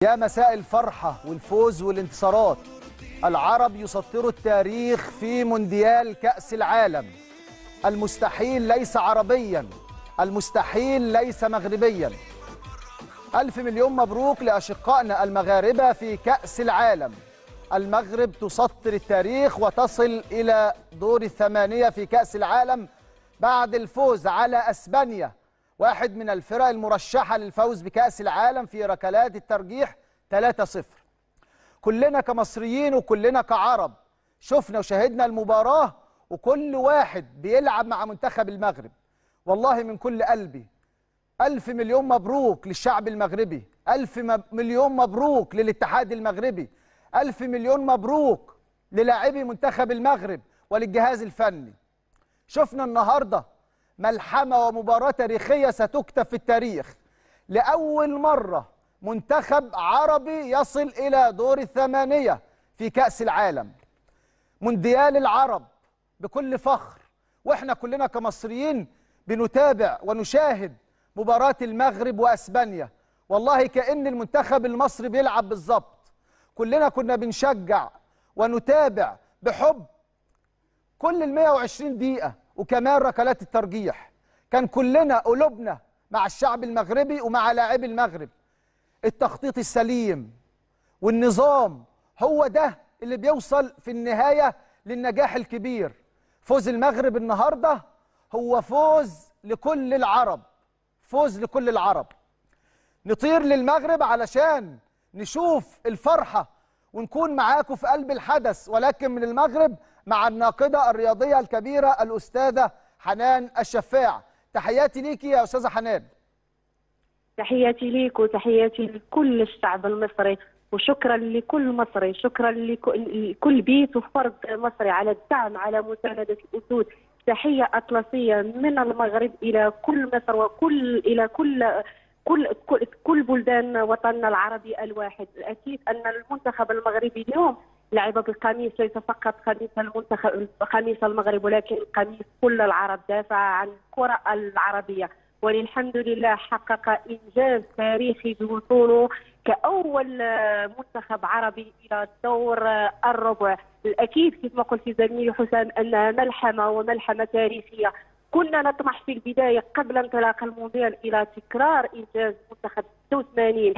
يا مساء الفرحة والفوز والانتصارات العرب يسطروا التاريخ في مونديال كأس العالم المستحيل ليس عربيا المستحيل ليس مغربيا ألف مليون مبروك لأشقائنا المغاربة في كأس العالم المغرب تسطر التاريخ وتصل إلى دور الثمانية في كأس العالم بعد الفوز على أسبانيا واحد من الفرق المرشحة للفوز بكأس العالم في ركلات الترجيح 3-0 كلنا كمصريين وكلنا كعرب شفنا وشاهدنا المباراة وكل واحد بيلعب مع منتخب المغرب والله من كل قلبي ألف مليون مبروك للشعب المغربي ألف مليون مبروك للاتحاد المغربي ألف مليون مبروك للاعبي منتخب المغرب وللجهاز الفني شفنا النهارده ملحمة ومباراة تاريخية ستكتب في التاريخ لأول مرة منتخب عربي يصل إلى دور الثمانية في كأس العالم مونديال العرب بكل فخر وإحنا كلنا كمصريين بنتابع ونشاهد مباراة المغرب وأسبانيا والله كأن المنتخب المصري بيلعب بالظبط كلنا كنا بنشجع ونتابع بحب كل ال 120 دقيقة وكمان ركلات الترجيح كان كلنا قلوبنا مع الشعب المغربي ومع لاعبي المغرب التخطيط السليم والنظام هو ده اللي بيوصل في النهاية للنجاح الكبير فوز المغرب النهاردة هو فوز لكل العرب فوز لكل العرب نطير للمغرب علشان نشوف الفرحة ونكون معاكم في قلب الحدث ولكن من المغرب مع الناقدة الرياضية الكبيرة الأستاذة حنان الشفاع تحياتي ليكي يا أستاذة حنان تحياتي ليك وتحياتي لكل الشعب المصري وشكرا لكل مصري شكرا لكل بيت وفرد مصري على الدعم على مساندة الأسود تحية أطلسية من المغرب إلى كل مصر وكل إلى كل كل كل, كل بلدان وطننا العربي الواحد اكيد ان المنتخب المغربي اليوم لعب بالقميص ليس فقط قميص المنتخب قميص المغرب ولكن قميص كل العرب دافع عن الكره العربيه وللحمد لله حقق انجاز تاريخي بوصوله كاول منتخب عربي الى دور الربع الاكيد كما قلت زميلي حسام انها ملحمه وملحمه تاريخيه كنا نطمح في البدايه قبل انطلاق المونديال الى تكرار انجاز منتخب 86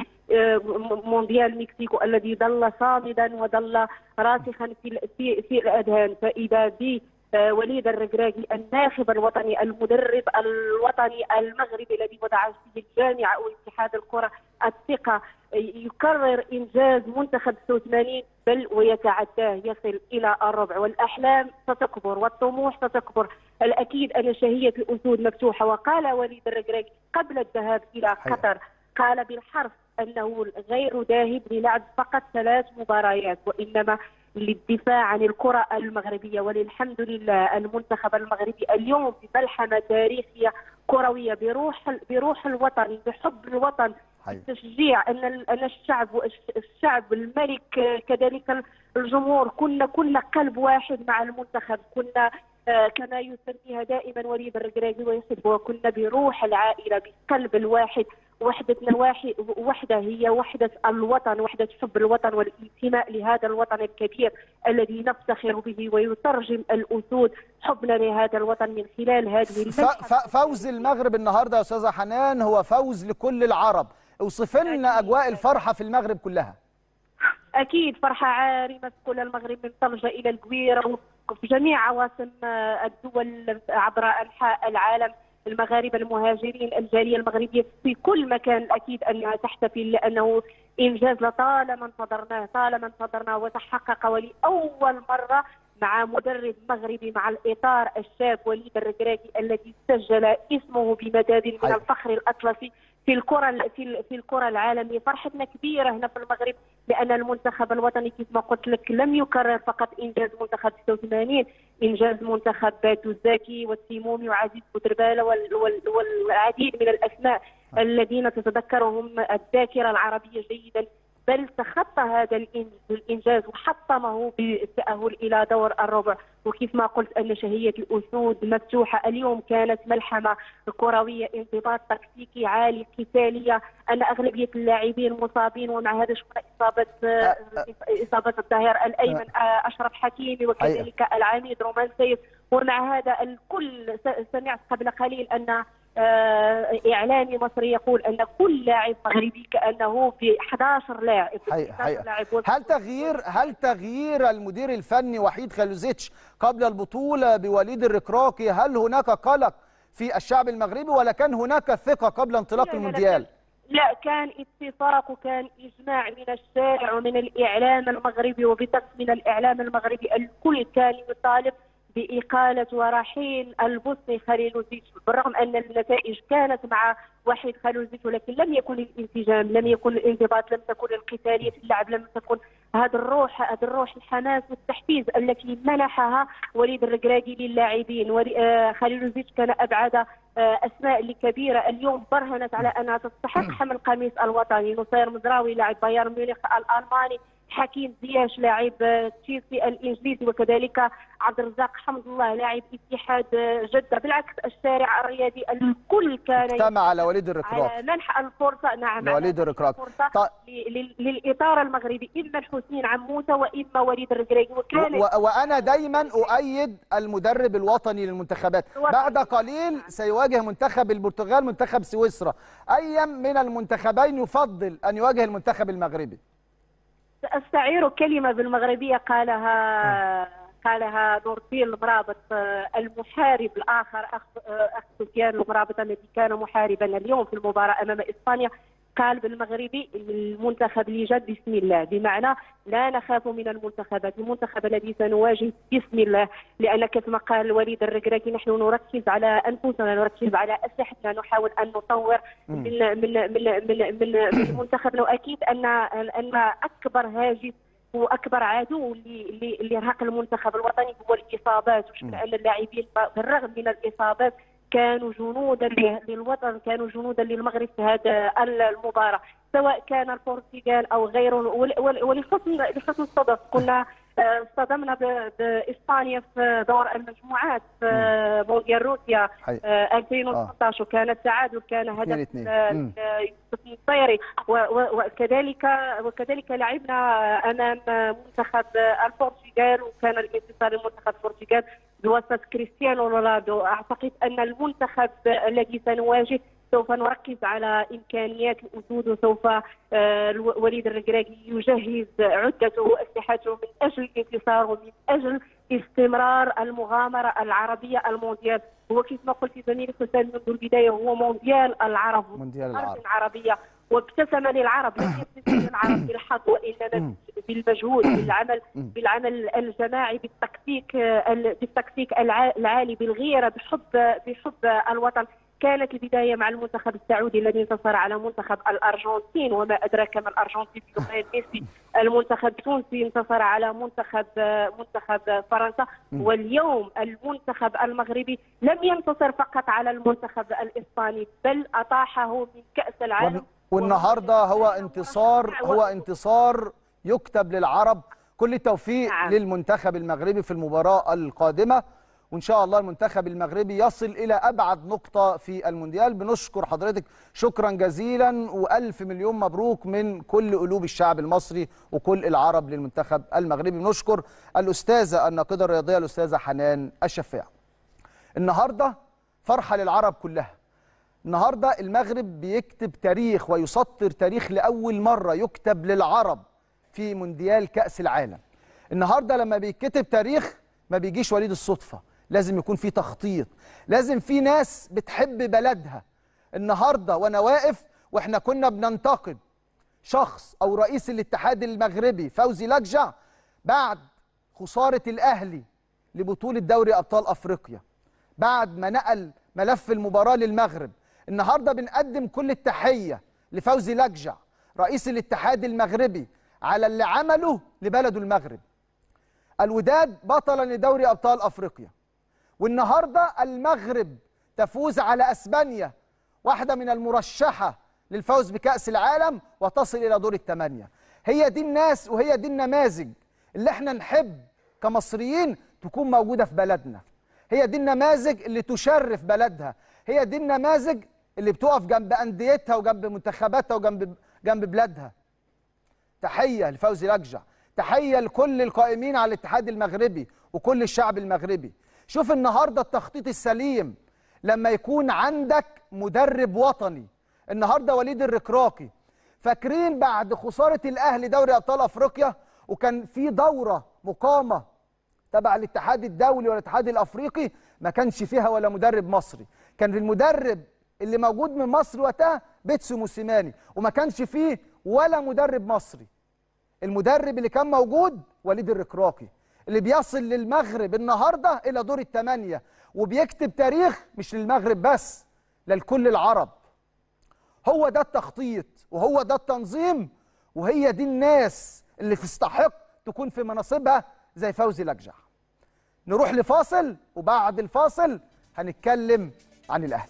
مونديال مكسيكو الذي ظل صامدا وظل راسخا في في في الاذهان فاذا ب وليد الركراكي الناخب الوطني المدرب الوطني المغربي الذي وضع فيه الجامعه واتحاد الكره الثقه يكرر انجاز منتخب 86 بل ويتعداه يصل الى الربع والاحلام ستكبر والطموح ستكبر الاكيد ان شهيه الاسود مفتوحه وقال وليد الركراكي قبل الذهاب الى قطر قال بالحرف انه غير ذاهب للعب فقط ثلاث مباريات وانما للدفاع عن الكرة المغربية وللحمد لله المنتخب المغربي اليوم في ملحمة تاريخية كروية بروح بروح الوطن بحب الوطن التشجيع ان ان الشعب الشعب الملك كذلك الجمهور كنا كنا قلب واحد مع المنتخب كنا كما يسميها دائما وليد الركراكي ويحب وكنا بروح العائله بقلب الواحد وحدتنا واحد وحده هي وحده الوطن وحده حب الوطن والانتماء لهذا الوطن الكبير الذي نفتخر به ويترجم الاسود حبنا لهذا الوطن من خلال هذه الملحمه فوز المغرب النهارده يا استاذه حنان هو فوز لكل العرب اوصف لنا اجواء الفرحه في المغرب كلها اكيد فرحه عارمه في كل المغرب من طنجه الى القويره في جميع عواصم الدول عبر انحاء العالم المغاربه المهاجرين الجاليه المغربيه في كل مكان اكيد انها تحتفل لانه انجاز لطالما انتظرناه طالما انتظرناه وتحقق ولاول مره مع مدرب مغربي مع الاطار الشاب وليد الركراكي الذي سجل اسمه بمداد من الفخر الاطلسي في الكره في في الكره العالميه فرحتنا كبيره هنا في المغرب لان المنتخب الوطني كما قلت لك لم يكرر فقط انجاز منتخب 86 انجاز منتخب باتو الزاكي والتيمومي وعزيز بوترباله والعديد من الاسماء الذين تتذكرهم الذاكره العربيه جيدا بل تخطى هذا الإن- الانجاز وحطمه بالتاهل الى دور الربع وكيف ما قلت ان شهيه الاسود مفتوحه اليوم كانت ملحمه كرويه انضباط تكتيكي عالي قتاليه ان اغلبيه اللاعبين مصابين ومع هذا شفنا اصابه آه، اصابه الظهير الايمن آه، اشرف حكيمي وكذلك العميد رومان سيف ومع هذا الكل س- سمعت قبل قليل ان آه، اعلامي مصري يقول ان كل لاعب مغربي كانه ب 11 لاعب حقيقة 11 حقيقة لاعب هل تغيير هل تغيير المدير الفني وحيد خلوزيتش قبل البطولة بوليد الركراكي هل هناك قلق في الشعب المغربي ولا كان هناك ثقة قبل انطلاق لا، لا، لا، المونديال؟ لا كان اتفاق وكان اجماع من الشارع ومن الاعلام المغربي وبطرف من الاعلام المغربي الكل كان يطالب باقاله ورحيل البوسني خليلوزيتش بالرغم ان النتائج كانت مع وحيد خليلوزيتش ولكن لم يكن الانسجام لم يكن الانضباط لم تكن القتاليه في اللعب لم تكن هذه الروح هذه الروح الحماس والتحفيز التي منحها وليد الركراكي للاعبين ولي- آه، خليلوزيتش كان ابعد آه، اسماء كبيره اليوم برهنت على انها تستحق حمل قميص الوطني نصير مزراوي لاعب بايرن ميونخ الالماني حكيم زياش لاعب آه، تشيلسي الانجليزي وكذلك عبد الرزاق حمد الله لاعب اتحاد آه، جده بالعكس الشارع الرياضي الكل كان اجتمع على وليد الركراكي على منح الفرصه نعم لوليد على الركراكي. الفرصه طيب. ل- لل- للاطار المغربي اما الحسين عموته واما وليد الركراكي وكان و- وانا دايما اؤيد المدرب الوطني للمنتخبات الوطني. بعد قليل سيواجه منتخب البرتغال منتخب سويسرا اي من المنتخبين يفضل ان يواجه المنتخب المغربي استعير كلمه بالمغربيه قالها قالها نور الدين المرابط آه، المحارب الاخر اخ آه، اخ سفيان المرابط الذي كان محاربا اليوم في المباراه امام اسبانيا قال بالمغربي المنتخب اللي جد بسم الله بمعنى لا نخاف من المنتخبات المنتخب الذي سنواجه بسم الله لان كيف ما قال وليد الركراكي نحن نركز على انفسنا نركز على اسلحتنا نحاول ان نطور مم. من من من من من, من منتخبنا واكيد ان ان اكبر هاجس واكبر عدو ل- ل- لارهاق المنتخب الوطني هو الاصابات وشفنا ان اللاعبين بالرغم من الاصابات كانوا جنودا ل- للوطن كانوا جنودا للمغرب في هذا المباراه سواء كان البرتغال او غيره ول- ول- ولحسن لحسن الصدف كنا آه، اصطدمنا ب- باسبانيا في دور المجموعات في مونديال روسيا حقيقة. آه، 2019 وكان التعادل كان هدف 2-2. آه، مم. آه، يوسف النصيري و- و- وكذلك وكذلك لعبنا امام منتخب البرتغال وكان الانتصار لمنتخب البرتغال بواسطه كريستيانو رونالدو اعتقد ان المنتخب الذي سنواجه سوف نركز على امكانيات الاسود وسوف آه، الو- وليد الركراكي يجهز عدته واسلحته من اجل الانتصار ومن اجل استمرار المغامره العربيه المونديال هو كيف ما قلت زميلي حسام منذ البدايه هو مونديال العرب مونديال أرض العرب. عربيه وابتسم للعرب لم يبتسم للعرب بالحظ وانما بالمجهود بالعمل بالعمل الجماعي بالتكتيك آه، ال- بالتكتيك الع- العالي بالغيره بحب بحب الوطن كانت البدايه مع المنتخب السعودي الذي انتصر على منتخب الارجنتين وما ادراك ما الارجنتين بليونيل ميسي المنتخب التونسي انتصر على منتخب منتخب فرنسا واليوم المنتخب المغربي لم ينتصر فقط على المنتخب الاسباني بل اطاحه من كاس العالم والن- والنهارده هو انتصار هو انتصار يكتب للعرب كل التوفيق نعم. للمنتخب المغربي في المباراة القادمة وإن شاء الله المنتخب المغربي يصل إلى أبعد نقطة في المونديال بنشكر حضرتك شكرا جزيلا وألف مليون مبروك من كل قلوب الشعب المصري وكل العرب للمنتخب المغربي بنشكر الأستاذة الناقدة الرياضية الأستاذة حنان الشفاع النهاردة فرحة للعرب كلها النهارده المغرب بيكتب تاريخ ويسطر تاريخ لاول مره يكتب للعرب في مونديال كاس العالم النهارده لما بيتكتب تاريخ ما بيجيش وليد الصدفه لازم يكون في تخطيط لازم في ناس بتحب بلدها النهارده وانا واقف واحنا كنا بننتقد شخص او رئيس الاتحاد المغربي فوزي لجع بعد خساره الاهلي لبطوله دوري ابطال افريقيا بعد ما نقل ملف المباراه للمغرب النهارده بنقدم كل التحيه لفوزي لجع رئيس الاتحاد المغربي على اللي عمله لبلده المغرب الوداد بطلا لدوري ابطال افريقيا والنهارده المغرب تفوز على اسبانيا واحده من المرشحه للفوز بكاس العالم وتصل الى دور الثمانيه هي دي الناس وهي دي النماذج اللي احنا نحب كمصريين تكون موجوده في بلدنا هي دي النماذج اللي تشرف بلدها هي دي النماذج اللي بتقف جنب انديتها وجنب منتخباتها وجنب جنب بلادها تحيه لفوزي لجع تحيه لكل القائمين على الاتحاد المغربي وكل الشعب المغربي شوف النهارده التخطيط السليم لما يكون عندك مدرب وطني النهارده وليد الركراكي فاكرين بعد خساره الاهلي دوري ابطال افريقيا وكان في دوره مقامه تبع الاتحاد الدولي والاتحاد الافريقي ما كانش فيها ولا مدرب مصري كان المدرب اللي موجود من مصر وقتها بيتسو موسيماني وما كانش فيه ولا مدرب مصري المدرب اللي كان موجود وليد الركراكي اللي بيصل للمغرب النهارده الى دور الثمانيه وبيكتب تاريخ مش للمغرب بس للكل العرب هو ده التخطيط وهو ده التنظيم وهي دي الناس اللي تستحق تكون في مناصبها زي فوزي لجع نروح لفاصل وبعد الفاصل هنتكلم عن الاهلي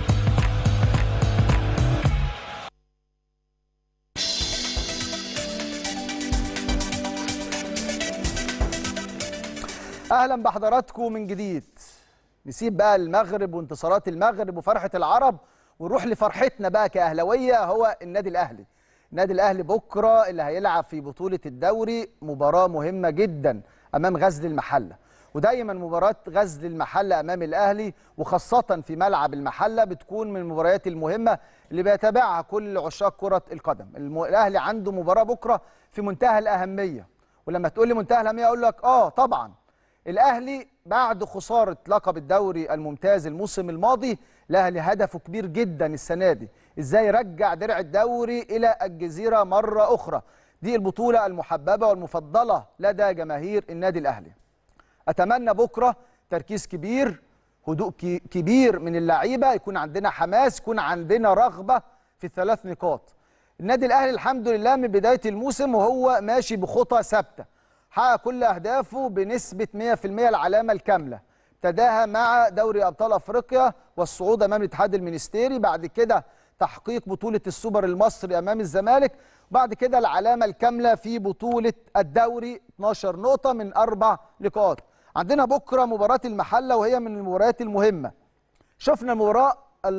اهلا بحضراتكم من جديد نسيب بقى المغرب وانتصارات المغرب وفرحه العرب ونروح لفرحتنا بقى كاهلاويه هو النادي الاهلي النادي الاهلي بكره اللي هيلعب في بطوله الدوري مباراه مهمه جدا امام غزل المحله ودايما مباراه غزل المحله امام الاهلي وخاصه في ملعب المحله بتكون من المباريات المهمه اللي بيتابعها كل عشاق كره القدم الم... الاهلي عنده مباراه بكره في منتهى الاهميه ولما تقول لي منتهى الاهميه اقول لك اه طبعا الاهلي بعد خساره لقب الدوري الممتاز الموسم الماضي الاهلي هدفه كبير جدا السنه دي ازاي يرجع درع الدوري الى الجزيره مره اخرى دي البطوله المحببه والمفضله لدى جماهير النادي الاهلي اتمنى بكره تركيز كبير هدوء كبير من اللعيبه يكون عندنا حماس يكون عندنا رغبه في الثلاث نقاط النادي الاهلي الحمد لله من بدايه الموسم وهو ماشي بخطى ثابته حقق كل اهدافه بنسبه 100% العلامه الكامله ابتداها مع دوري ابطال افريقيا والصعود امام الاتحاد المنستيري بعد كده تحقيق بطوله السوبر المصري امام الزمالك بعد كده العلامه الكامله في بطوله الدوري 12 نقطه من اربع لقاءات عندنا بكره مباراه المحله وهي من المباريات المهمه شفنا المباراه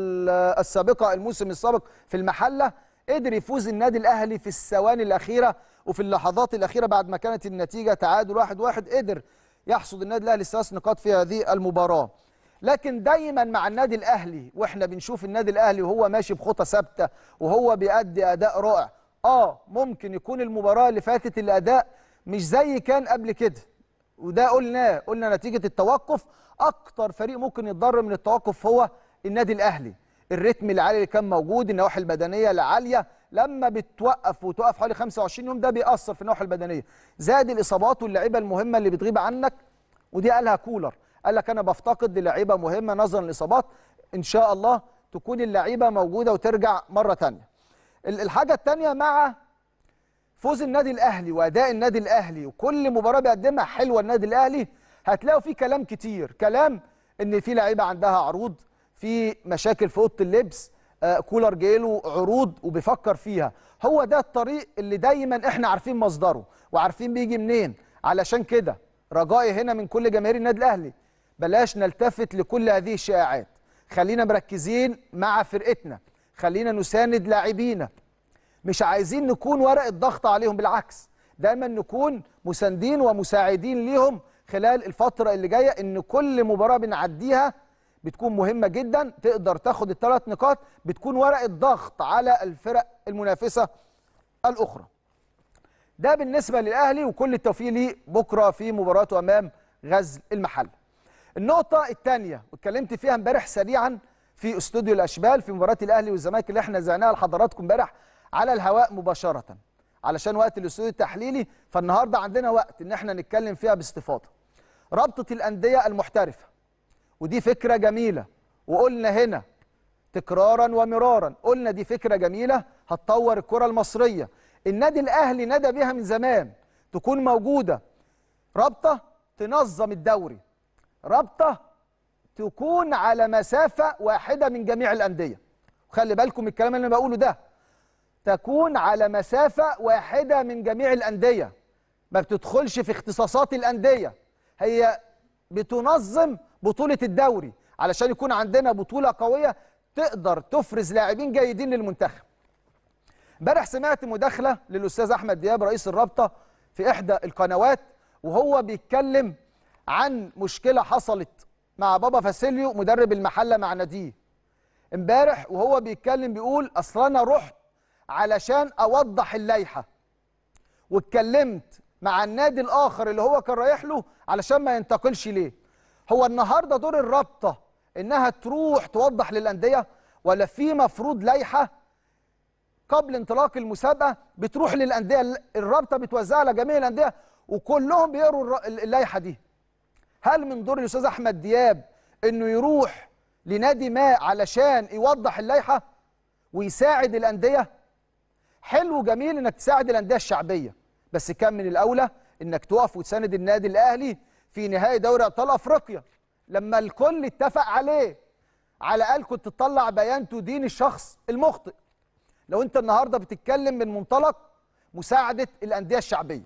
السابقه الموسم السابق في المحله قدر يفوز النادي الاهلي في الثواني الاخيره وفي اللحظات الاخيره بعد ما كانت النتيجه تعادل واحد واحد قدر يحصد النادي الاهلي ثلاث نقاط في هذه المباراه لكن دايما مع النادي الاهلي واحنا بنشوف النادي الاهلي وهو ماشي بخطى ثابته وهو بيأدي اداء رائع اه ممكن يكون المباراه اللي فاتت الاداء مش زي كان قبل كده وده قلناه قلنا نتيجه التوقف اكتر فريق ممكن يتضرر من التوقف هو النادي الاهلي الريتم العالي اللي كان موجود النواحي البدنيه العاليه لما بتوقف وتوقف حوالي 25 يوم ده بيأثر في النواحي البدنيه زاد الاصابات واللعيبه المهمه اللي بتغيب عنك ودي قالها كولر قال لك انا بفتقد للعيبه مهمه نظرا للاصابات ان شاء الله تكون اللعيبه موجوده وترجع مره ثانيه الحاجه الثانيه مع فوز النادي الاهلي واداء النادي الاهلي وكل مباراه بيقدمها حلوه النادي الاهلي هتلاقوا فيه كلام كتير كلام ان في لعيبه عندها عروض في مشاكل في اوضه اللبس آه كولر جايله عروض وبيفكر فيها هو ده الطريق اللي دايما احنا عارفين مصدره وعارفين بيجي منين علشان كده رجائي هنا من كل جماهير النادي الاهلي بلاش نلتفت لكل هذه الشائعات خلينا مركزين مع فرقتنا خلينا نساند لاعبينا مش عايزين نكون ورقه ضغط عليهم بالعكس دايما نكون مساندين ومساعدين ليهم خلال الفتره اللي جايه ان كل مباراه بنعديها بتكون مهمه جدا تقدر تاخد الثلاث نقاط بتكون ورقه ضغط على الفرق المنافسه الاخرى ده بالنسبه للاهلي وكل التوفيق ليه بكره في مباراته امام غزل المحله النقطه الثانيه واتكلمت فيها امبارح سريعا في استوديو الاشبال في مباراه الاهلي والزمالك اللي احنا زعناها لحضراتكم امبارح على الهواء مباشره علشان وقت الاستوديو التحليلي فالنهارده عندنا وقت ان احنا نتكلم فيها باستفاضه رابطه الانديه المحترفه ودي فكره جميله وقلنا هنا تكرارا ومرارا قلنا دي فكره جميله هتطور الكره المصريه النادي الاهلي ندى بيها من زمان تكون موجوده رابطه تنظم الدوري رابطه تكون على مسافه واحده من جميع الانديه وخلي بالكم الكلام اللي انا بقوله ده تكون على مسافة واحدة من جميع الأندية ما بتدخلش في اختصاصات الأندية هي بتنظم بطولة الدوري علشان يكون عندنا بطولة قوية تقدر تفرز لاعبين جيدين للمنتخب امبارح سمعت مداخلة للأستاذ أحمد دياب رئيس الرابطة في إحدى القنوات وهو بيتكلم عن مشكلة حصلت مع بابا فاسيليو مدرب المحلة مع ناديه امبارح وهو بيتكلم بيقول أصل أنا رحت علشان أوضح اللائحة واتكلمت مع النادي الآخر اللي هو كان رايح له علشان ما ينتقلش ليه هو النهارده دور الرابطة إنها تروح توضح للأندية ولا في مفروض لائحة قبل انطلاق المسابقه بتروح للانديه الرابطه بتوزعها على جميع الانديه وكلهم بيقروا الر- اللائحه دي هل من دور الاستاذ احمد دياب انه يروح لنادي ما علشان يوضح اللائحه ويساعد الانديه حلو جميل انك تساعد الانديه الشعبيه بس كان من الاولى انك تقف وتساند النادي الاهلي في نهائي دوري ابطال افريقيا لما الكل اتفق عليه على الاقل كنت تطلع بيان تدين الشخص المخطئ لو انت النهارده بتتكلم من منطلق مساعده الانديه الشعبيه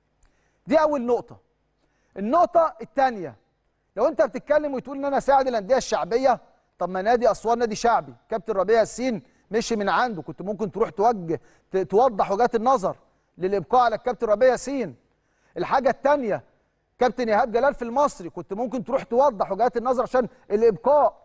دي اول نقطه النقطه الثانيه لو انت بتتكلم وتقول ان انا اساعد الانديه الشعبيه طب ما نادي اسوان نادي شعبي كابتن ربيع ياسين مشي من عنده كنت ممكن تروح توجه ت- توضح وجهات النظر للابقاء على الكابتن ربيع ياسين الحاجه الثانيه كابتن ايهاب جلال في المصري كنت ممكن تروح توضح وجهات النظر عشان الابقاء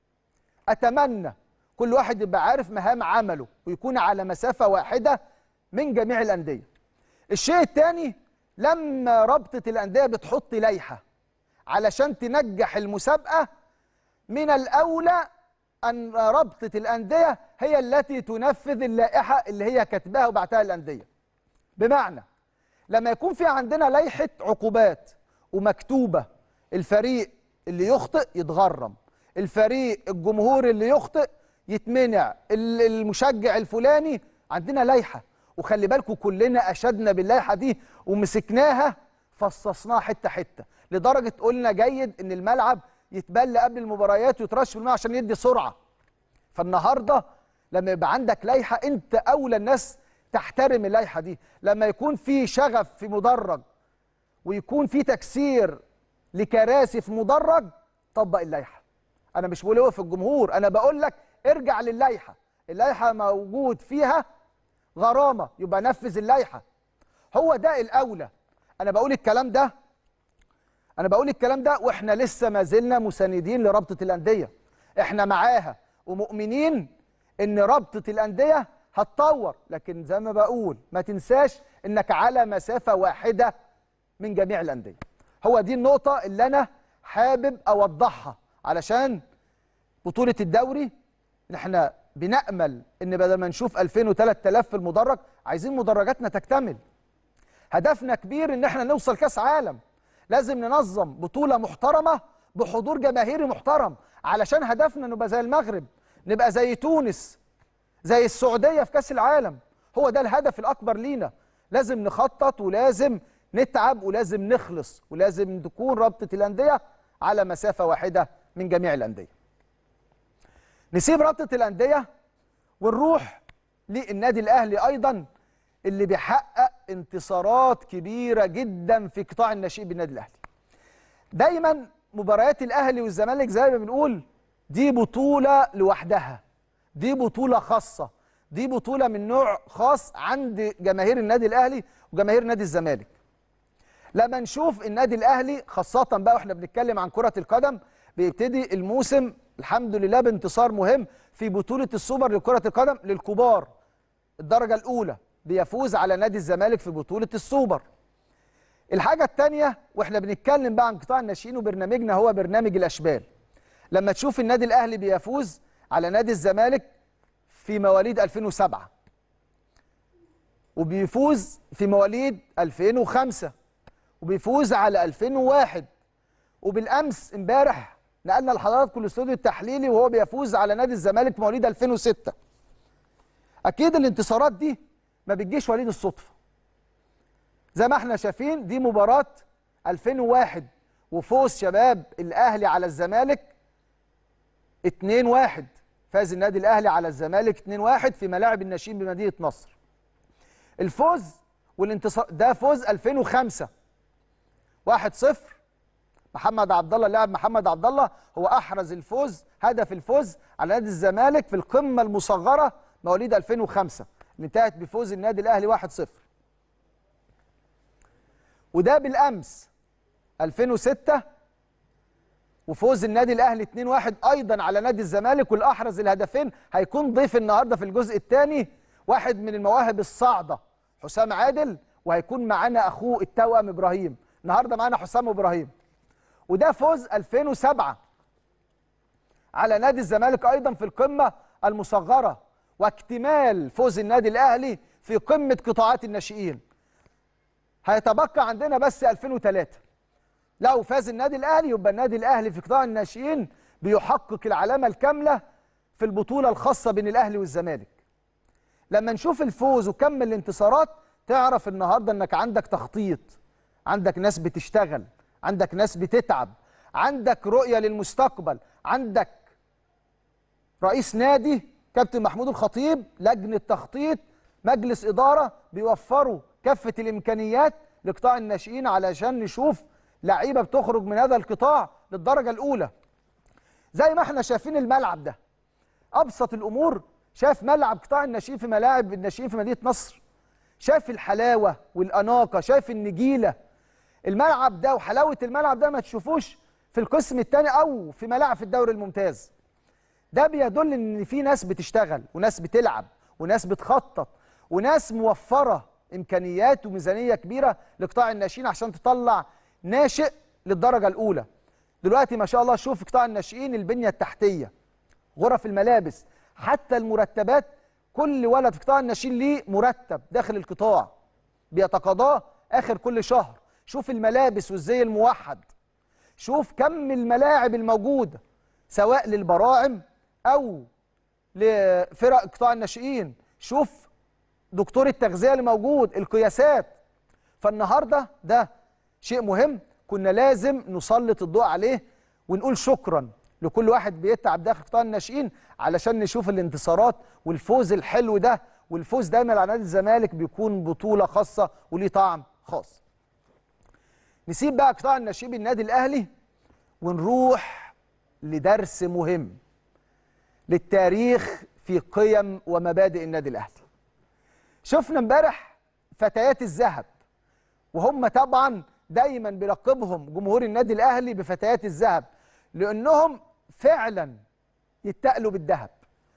اتمنى كل واحد يبقى عارف مهام عمله ويكون على مسافه واحده من جميع الانديه الشيء الثاني لما رابطه الانديه بتحط لائحه علشان تنجح المسابقه من الاولى ان رابطه الانديه هي التي تنفذ اللائحه اللي هي كاتباها وبعتها الانديه بمعنى لما يكون في عندنا لائحه عقوبات ومكتوبه الفريق اللي يخطئ يتغرم الفريق الجمهور اللي يخطئ يتمنع ال- المشجع الفلاني عندنا لائحه وخلي بالكم كلنا اشدنا باللائحه دي ومسكناها فصصناها حته حته لدرجه قلنا جيد ان الملعب يتبل قبل المباريات ويترش بالماء عشان يدي سرعه فالنهارده لما يبقى عندك لائحه انت اولى الناس تحترم اللائحه دي لما يكون في شغف في مدرج ويكون في تكسير لكراسي في مدرج طبق اللائحه انا مش بقول في الجمهور انا بقول لك ارجع للائحه اللائحه موجود فيها غرامه يبقى نفذ اللائحه هو ده الاولى انا بقول الكلام ده انا بقول الكلام ده واحنا لسه ما زلنا مساندين لرابطه الانديه احنا معاها ومؤمنين ان رابطه الانديه هتطور لكن زي ما بقول ما تنساش انك على مسافه واحده من جميع الانديه هو دي النقطه اللي انا حابب اوضحها علشان بطوله الدوري احنا بنامل ان بدل ما نشوف 2000 و3000 في المدرج عايزين مدرجاتنا تكتمل هدفنا كبير ان احنا نوصل كاس عالم لازم ننظم بطوله محترمه بحضور جماهيري محترم علشان هدفنا نبقى زي المغرب نبقى زي تونس زي السعوديه في كاس العالم هو ده الهدف الاكبر لينا لازم نخطط ولازم نتعب ولازم نخلص ولازم تكون رابطه الانديه على مسافه واحده من جميع الانديه نسيب رابطه الانديه ونروح للنادي الاهلي ايضا اللي بيحقق انتصارات كبيره جدا في قطاع الناشئين بالنادي الاهلي دايما مباريات الاهلي والزمالك زي ما بنقول دي بطوله لوحدها دي بطوله خاصه دي بطوله من نوع خاص عند جماهير النادي الاهلي وجماهير نادي الزمالك لما نشوف النادي الاهلي خاصه بقى واحنا بنتكلم عن كره القدم بيبتدي الموسم الحمد لله بانتصار مهم في بطوله السوبر لكره القدم للكبار الدرجه الاولى بيفوز على نادي الزمالك في بطوله السوبر الحاجه الثانيه واحنا بنتكلم بقى عن قطاع الناشئين وبرنامجنا هو برنامج الاشبال لما تشوف النادي الاهلي بيفوز على نادي الزمالك في مواليد 2007 وبيفوز في مواليد 2005 وبيفوز على 2001 وبالامس امبارح نقلنا لحضراتكم الاستوديو التحليلي وهو بيفوز على نادي الزمالك مواليد 2006 اكيد الانتصارات دي ما بتجيش وليد الصدفه زي ما احنا شايفين دي مباراه 2001 وفوز شباب الاهلي على الزمالك 2-1 فاز النادي الاهلي على الزمالك 2-1 في ملاعب الناشئين بمدينه نصر الفوز والانتصار ده فوز 2005 1-0 محمد عبد الله اللاعب محمد عبد الله هو احرز الفوز هدف الفوز على نادي الزمالك في القمه المصغره مواليد 2005 اللي انتهت بفوز النادي الاهلي 1-0 وده بالامس 2006 وفوز النادي الاهلي 2-1 ايضا على نادي الزمالك والاحرز الهدفين هيكون ضيف النهارده في الجزء الثاني واحد من المواهب الصاعده حسام عادل وهيكون معانا اخوه التوأم ابراهيم النهارده معانا حسام ابراهيم وده فوز 2007 على نادي الزمالك ايضا في القمه المصغره واكتمال فوز النادي الاهلي في قمه قطاعات الناشئين هيتبقى عندنا بس 2003 لو فاز النادي الاهلي يبقى النادي الاهلي في قطاع الناشئين بيحقق العلامه الكامله في البطوله الخاصه بين الاهلي والزمالك لما نشوف الفوز وكم الانتصارات تعرف النهارده انك عندك تخطيط عندك ناس بتشتغل عندك ناس بتتعب عندك رؤيه للمستقبل عندك رئيس نادي كابتن محمود الخطيب لجنه تخطيط مجلس اداره بيوفروا كافه الامكانيات لقطاع الناشئين علشان نشوف لعيبه بتخرج من هذا القطاع للدرجه الاولى زي ما احنا شايفين الملعب ده ابسط الامور شايف ملعب قطاع الناشئين في ملاعب الناشئين في مدينه نصر شايف الحلاوه والاناقه شايف النجيله الملعب ده وحلاوه الملعب ده ما تشوفوش في القسم الثاني او في ملاعب في الدوري الممتاز ده بيدل ان في ناس بتشتغل وناس بتلعب وناس بتخطط وناس موفره امكانيات وميزانيه كبيره لقطاع الناشئين عشان تطلع ناشئ للدرجه الاولى دلوقتي ما شاء الله شوف قطاع الناشئين البنيه التحتيه غرف الملابس حتى المرتبات كل ولد في قطاع الناشئين ليه مرتب داخل القطاع بيتقاضاه اخر كل شهر شوف الملابس والزي الموحد شوف كم الملاعب الموجوده سواء للبراعم او لفرق قطاع الناشئين شوف دكتور التغذيه اللي موجود القياسات فالنهارده ده شيء مهم كنا لازم نسلط الضوء عليه ونقول شكرا لكل واحد بيتعب داخل قطاع الناشئين علشان نشوف الانتصارات والفوز الحلو ده والفوز دايما على نادي الزمالك بيكون بطوله خاصه وليه طعم خاص. نسيب بقى قطاع الناشئين بالنادي الاهلي ونروح لدرس مهم للتاريخ في قيم ومبادئ النادي الاهلي. شفنا امبارح فتيات الذهب وهم طبعا دايما بيلقبهم جمهور النادي الاهلي بفتيات الذهب لانهم فعلا يتقلوا بالذهب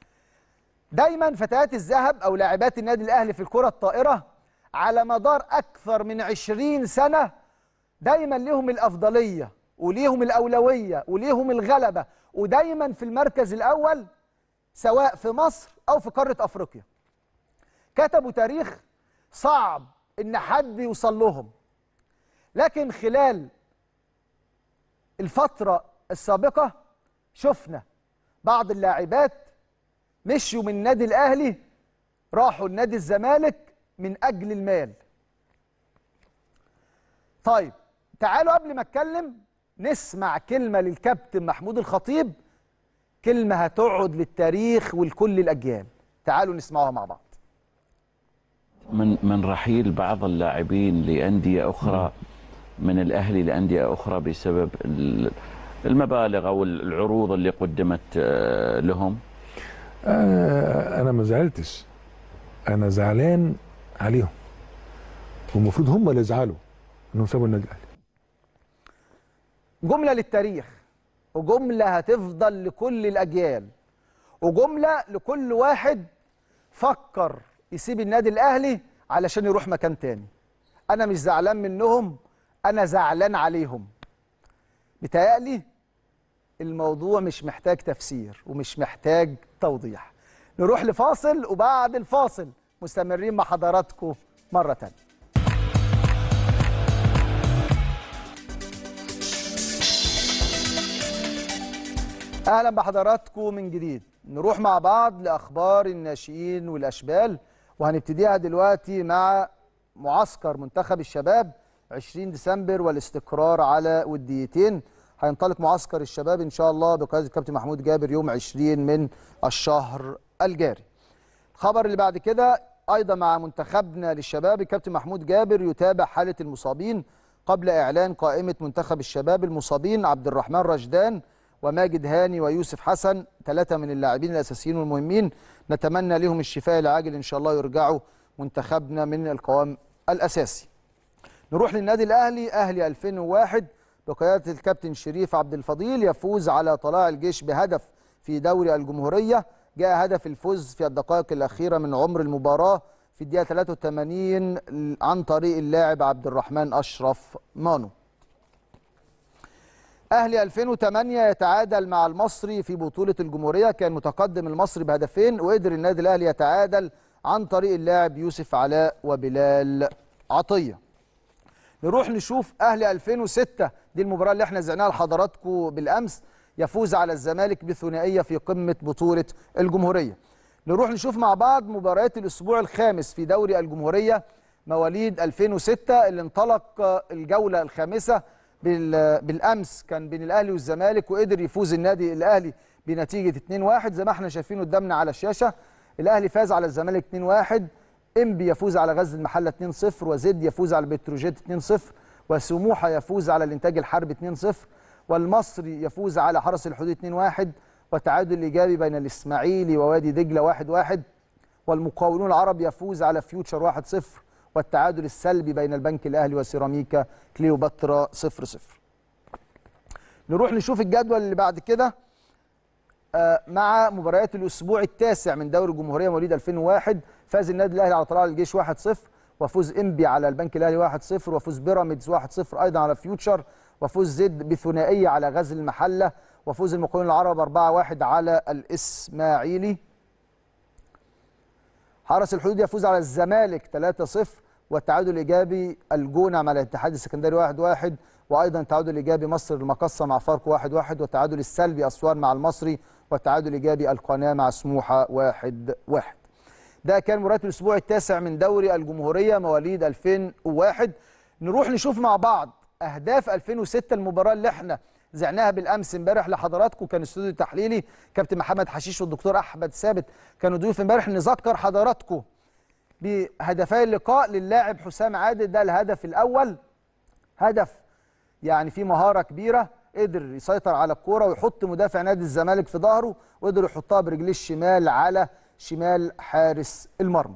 دايما فتيات الذهب او لاعبات النادي الاهلي في الكره الطائره على مدار اكثر من 20 سنه دايما ليهم الافضليه وليهم الاولويه وليهم الغلبه ودايما في المركز الاول سواء في مصر او في قاره افريقيا كتبوا تاريخ صعب ان حد يوصل لهم لكن خلال الفتره السابقه شفنا بعض اللاعبات مشوا من النادي الاهلي راحوا النادي الزمالك من اجل المال طيب تعالوا قبل ما اتكلم نسمع كلمه للكابتن محمود الخطيب كلمه هتقعد للتاريخ ولكل الاجيال تعالوا نسمعوها مع بعض من من رحيل بعض اللاعبين لانديه اخرى من الاهلي لانديه اخرى بسبب ال- المبالغ او العروض اللي قدمت آه، لهم آه انا ما زعلتش انا زعلان عليهم والمفروض هم اللي يزعلوا انهم سابوا النادي الاهلي جملة للتاريخ وجملة هتفضل لكل الأجيال وجملة لكل واحد فكر يسيب النادي الأهلي علشان يروح مكان تاني أنا مش زعلان منهم أنا زعلان عليهم بتهيألي الموضوع مش محتاج تفسير ومش محتاج توضيح نروح لفاصل وبعد الفاصل مستمرين مع حضراتكم مرة تانية اهلا بحضراتكم من جديد نروح مع بعض لاخبار الناشئين والاشبال وهنبتديها دلوقتي مع معسكر منتخب الشباب 20 ديسمبر والاستقرار على وديتين هينطلق معسكر الشباب ان شاء الله بقياده الكابتن محمود جابر يوم 20 من الشهر الجاري الخبر اللي بعد كده ايضا مع منتخبنا للشباب الكابتن محمود جابر يتابع حاله المصابين قبل اعلان قائمه منتخب الشباب المصابين عبد الرحمن رشدان وماجد هاني ويوسف حسن ثلاثه من اللاعبين الاساسيين والمهمين نتمنى لهم الشفاء العاجل ان شاء الله يرجعوا منتخبنا من القوام الاساسي نروح للنادي الاهلي اهلي 2001 بقياده الكابتن شريف عبد الفضيل يفوز على طلائع الجيش بهدف في دوري الجمهوريه جاء هدف الفوز في الدقائق الاخيره من عمر المباراه في الدقيقه 83 عن طريق اللاعب عبد الرحمن اشرف مانو اهلي 2008 يتعادل مع المصري في بطوله الجمهوريه كان متقدم المصري بهدفين وقدر النادي الاهلي يتعادل عن طريق اللاعب يوسف علاء وبلال عطيه نروح نشوف اهلي 2006 دي المباراه اللي احنا زعناها لحضراتكم بالامس يفوز على الزمالك بثنائيه في قمه بطوله الجمهوريه نروح نشوف مع بعض مباريات الاسبوع الخامس في دوري الجمهوريه مواليد 2006 اللي انطلق الجوله الخامسه بال- بالامس كان بين الاهلي والزمالك وقدر يفوز النادي الاهلي بنتيجه 2-1 زي ما احنا شايفين قدامنا على الشاشه الاهلي فاز على الزمالك 2-1 انبي يفوز على غزل المحله 2-0 وزد يفوز على بتروجيت 2-0 وسموحه يفوز على الانتاج الحربي 2-0 والمصري يفوز على حرس الحدود 2-1 وتعادل ايجابي بين الاسماعيلي ووادي دجله 1-1 والمقاولون العرب يفوز على فيوتشر 1-0 والتعادل السلبي بين البنك الاهلي وسيراميكا كليوباترا 0-0 نروح نشوف الجدول اللي بعد كده آه، مع مباريات الاسبوع التاسع من دوري الجمهوريه مواليد 2001 فاز النادي الاهلي على طلائع الجيش 1-0 وفوز انبي على البنك الاهلي 1-0 وفوز بيراميدز 1-0 ايضا على فيوتشر وفوز زد بثنائيه على غزل المحله وفوز المقاولون العرب 4-1 على الاسماعيلي حرس الحدود يفوز على الزمالك 3-0 والتعادل الايجابي الجونه مع الاتحاد السكندري 1-1 وايضا تعادل ايجابي مصر المقصه مع فاركو 1-1 والتعادل السلبي اسوان مع المصري والتعادل الايجابي القناه مع سموحه 1-1 ده كان مباراه الاسبوع التاسع من دوري الجمهوريه مواليد 2001 نروح نشوف مع بعض اهداف 2006 المباراه اللي احنا زعناها بالامس امبارح لحضراتكم كان استوديو تحليلي كابتن محمد حشيش والدكتور احمد ثابت كانوا ضيوف امبارح نذكر حضراتكم بهدفي اللقاء للاعب حسام عادل ده الهدف الاول هدف يعني فيه مهاره كبيره قدر يسيطر على الكوره ويحط مدافع نادي الزمالك في ظهره وقدر يحطها برجليه الشمال على شمال حارس المرمى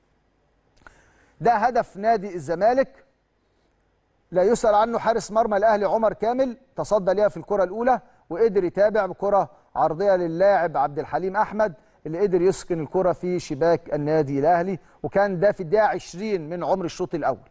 ده هدف نادي الزمالك لا يسأل عنه حارس مرمى الاهلي عمر كامل تصدى ليها في الكره الاولى وقدر يتابع بكره عرضيه للاعب عبد الحليم احمد اللي قدر يسكن الكره في شباك النادي الاهلي وكان ده في الدقيقه 20 من عمر الشوط الاول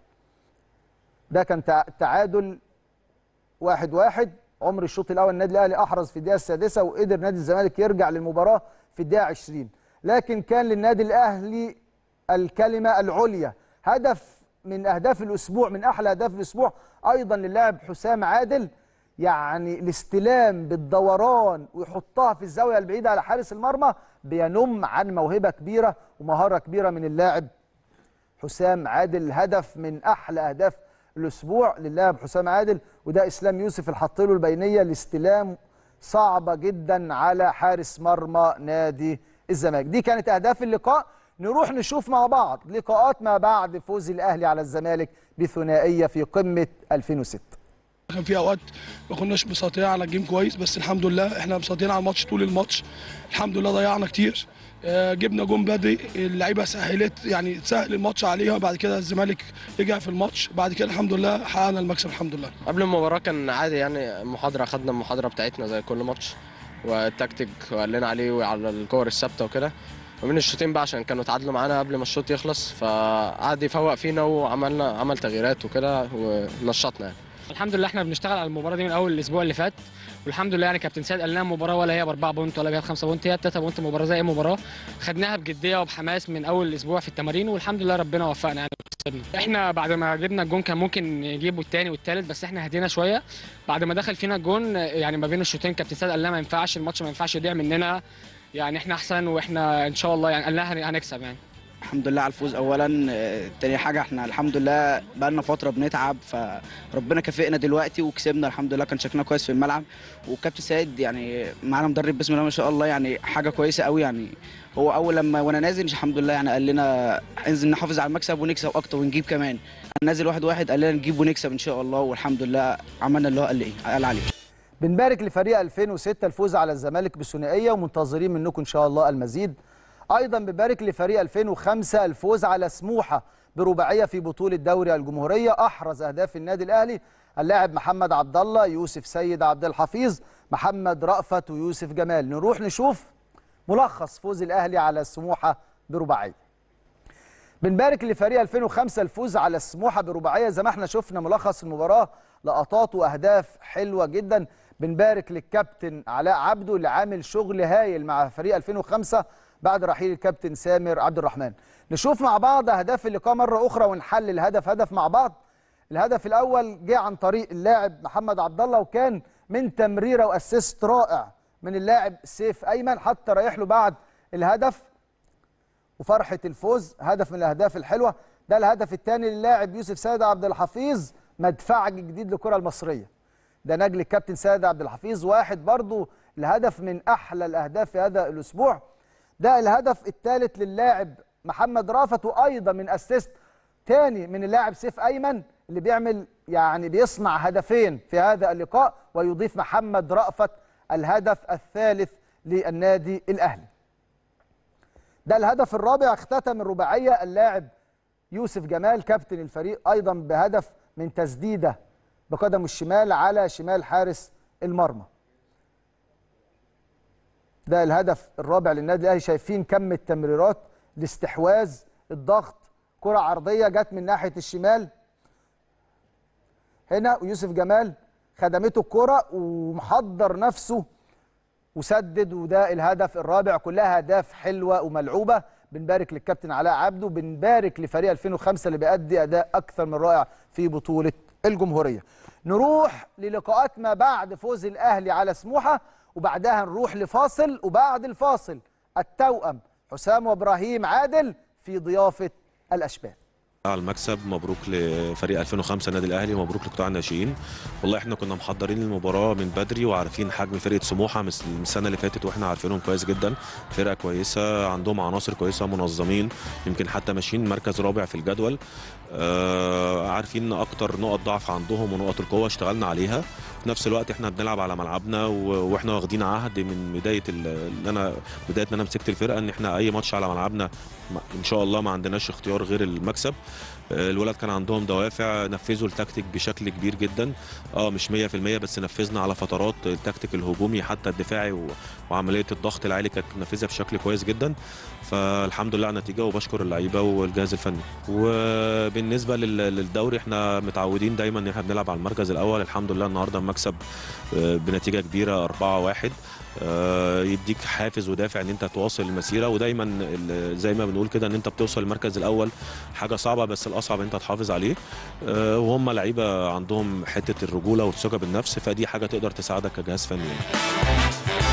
ده كان تع- تعادل واحد واحد عمر الشوط الاول النادي الاهلي احرز في الدقيقه السادسه وقدر نادي الزمالك يرجع للمباراه في الدقيقه 20 لكن كان للنادي الاهلي الكلمه العليا هدف من اهداف الاسبوع من احلى اهداف الاسبوع ايضا للاعب حسام عادل يعني الاستلام بالدوران ويحطها في الزاويه البعيده على حارس المرمى بينم عن موهبه كبيره ومهاره كبيره من اللاعب حسام عادل هدف من احلى اهداف الاسبوع للاعب حسام عادل وده اسلام يوسف اللي حط له البينيه الاستلام صعبه جدا على حارس مرمى نادي الزمالك دي كانت اهداف اللقاء نروح نشوف مع بعض لقاءات ما بعد فوز الاهلي على الزمالك بثنائيه في قمه 2006 كان في اوقات ما كناش مسيطرين على الجيم كويس بس الحمد لله احنا مسيطرين على الماتش طول الماتش الحمد لله ضيعنا كتير آه، جبنا جون بدري اللعيبه سهلت يعني سهل الماتش عليها بعد كده الزمالك رجع في الماتش بعد كده الحمد لله حققنا المكسب الحمد لله قبل المباراة كان عادي يعني محاضرة خدنا المحاضرة بتاعتنا زي كل ماتش والتكتيك وقال لنا عليه وعلى الكور الثابتة وكده ومن الشوطين بقى عشان كانوا اتعادلوا معانا قبل ما الشوط يخلص فقعد يفوق فينا وعملنا عمل تغييرات وكده ونشطنا يعني الحمد لله احنا بنشتغل على المباراه دي من اول الاسبوع اللي فات والحمد لله يعني كابتن سيد قال لنا مباراه ولا هي باربعه بونت ولا هي بخمسه بونت هي بتلاته بونت مباراه زي اي مباراه خدناها بجديه وبحماس من اول الاسبوع في التمارين والحمد لله ربنا وفقنا يعني وكسبنا. احنا بعد ما جبنا الجون كان ممكن نجيبه الثاني والثالث بس احنا هدينا شويه بعد ما دخل فينا الجون يعني ما بين الشوطين كابتن سيد قال لنا ما ينفعش الماتش ما ينفعش يضيع مننا يعني احنا احسن واحنا ان شاء الله يعني قال لنا هن- هنكسب يعني الحمد لله على الفوز اولا آه، تاني حاجه احنا الحمد لله بقالنا فتره بنتعب فربنا كافئنا دلوقتي وكسبنا الحمد لله كان شكلنا كويس في الملعب وكابتن سيد يعني معانا مدرب بسم الله ما شاء الله يعني حاجه كويسه قوي يعني هو اول لما وانا نازل الحمد لله يعني قال لنا انزل نحافظ على المكسب ونكسب اكتر ونجيب كمان أنا نازل واحد واحد قال لنا نجيب ونكسب ان شاء الله والحمد لله عملنا اللي هو قال ايه قال عليه بنبارك لفريق 2006 الفوز على الزمالك بثنائيه ومنتظرين منكم ان شاء الله المزيد ايضا بنبارك لفريق 2005 الفوز على سموحه برباعيه في بطوله دوري الجمهوريه احرز اهداف النادي الاهلي اللاعب محمد عبد الله يوسف سيد عبد الحفيظ محمد رأفت ويوسف جمال نروح نشوف ملخص فوز الاهلي على سموحه برباعيه بنبارك لفريق 2005 الفوز على سموحه برباعيه زي ما احنا شفنا ملخص المباراه لقطات واهداف حلوه جدا بنبارك للكابتن علاء عبده اللي عامل شغل هايل مع فريق 2005 بعد رحيل الكابتن سامر عبد الرحمن نشوف مع بعض اهداف اللقاء مره اخرى ونحلل هدف هدف مع بعض الهدف الاول جه عن طريق اللاعب محمد عبد الله وكان من تمريره واسيست رائع من اللاعب سيف ايمن حتى رايح له بعد الهدف وفرحه الفوز هدف من الاهداف الحلوه ده الهدف الثاني للاعب يوسف سيد عبد الحفيظ مدفعج جديد للكره المصريه ده نجل الكابتن سيد عبد الحفيظ واحد برضو الهدف من احلى الاهداف في هذا الاسبوع ده الهدف الثالث للاعب محمد رافت وايضا من اسيست تاني من اللاعب سيف ايمن اللي بيعمل يعني بيصنع هدفين في هذا اللقاء ويضيف محمد رأفت الهدف الثالث للنادي الاهلي ده الهدف الرابع اختتم الرباعيه اللاعب يوسف جمال كابتن الفريق ايضا بهدف من تسديده بقدمه الشمال على شمال حارس المرمى ده الهدف الرابع للنادي الاهلي شايفين كم التمريرات الاستحواذ الضغط كره عرضيه جت من ناحيه الشمال هنا ويوسف جمال خدمته الكره ومحضر نفسه وسدد وده الهدف الرابع كلها اهداف حلوه وملعوبه بنبارك للكابتن علاء عبده بنبارك لفريق 2005 اللي بيأدي اداء اكثر من رائع في بطوله الجمهوريه نروح للقاءات ما بعد فوز الاهلي على سموحه وبعدها نروح لفاصل وبعد الفاصل التوأم حسام وابراهيم عادل في ضيافه الاشبال على المكسب مبروك لفريق 2005 النادي الاهلي مبروك لقطاع الناشئين والله احنا كنا محضرين المباراه من بدري وعارفين حجم فرقه سموحه من السنه اللي فاتت واحنا عارفينهم كويس جدا فرقه كويسه عندهم عناصر كويسه منظمين يمكن حتى ماشيين مركز رابع في الجدول آه عارفين اكتر نقط ضعف عندهم ونقط القوه اشتغلنا عليها في نفس الوقت احنا بنلعب على ملعبنا و- واحنا واخدين عهد من بدايه ال- ان انا بدايه ان انا مسكت الفرقه ان احنا اي ماتش على ملعبنا ما- ان شاء الله ما عندناش اختيار غير المكسب آه، الولاد كان عندهم دوافع نفذوا التكتيك بشكل كبير جدا اه مش 100% بس نفذنا على فترات التكتيك الهجومي حتى الدفاعي و- وعمليه الضغط العالي كانت نفذها بشكل كويس جدا فالحمد لله على النتيجه وبشكر اللعيبه والجهاز الفني وبالنسبه لل- للدوري احنا متعودين دايما ان احنا بنلعب على المركز الاول الحمد لله النهارده المكسب آه، بنتيجه كبيره 4-1 آه، يديك حافز ودافع ان انت تواصل المسيره ودايما ال- زي ما بنقول كده ان انت بتوصل المركز الاول حاجه صعبه بس الاصعب ان انت تحافظ عليه آه، وهم لعيبه عندهم حته الرجوله والثقه بالنفس فدي حاجه تقدر تساعدك كجهاز فني يعني.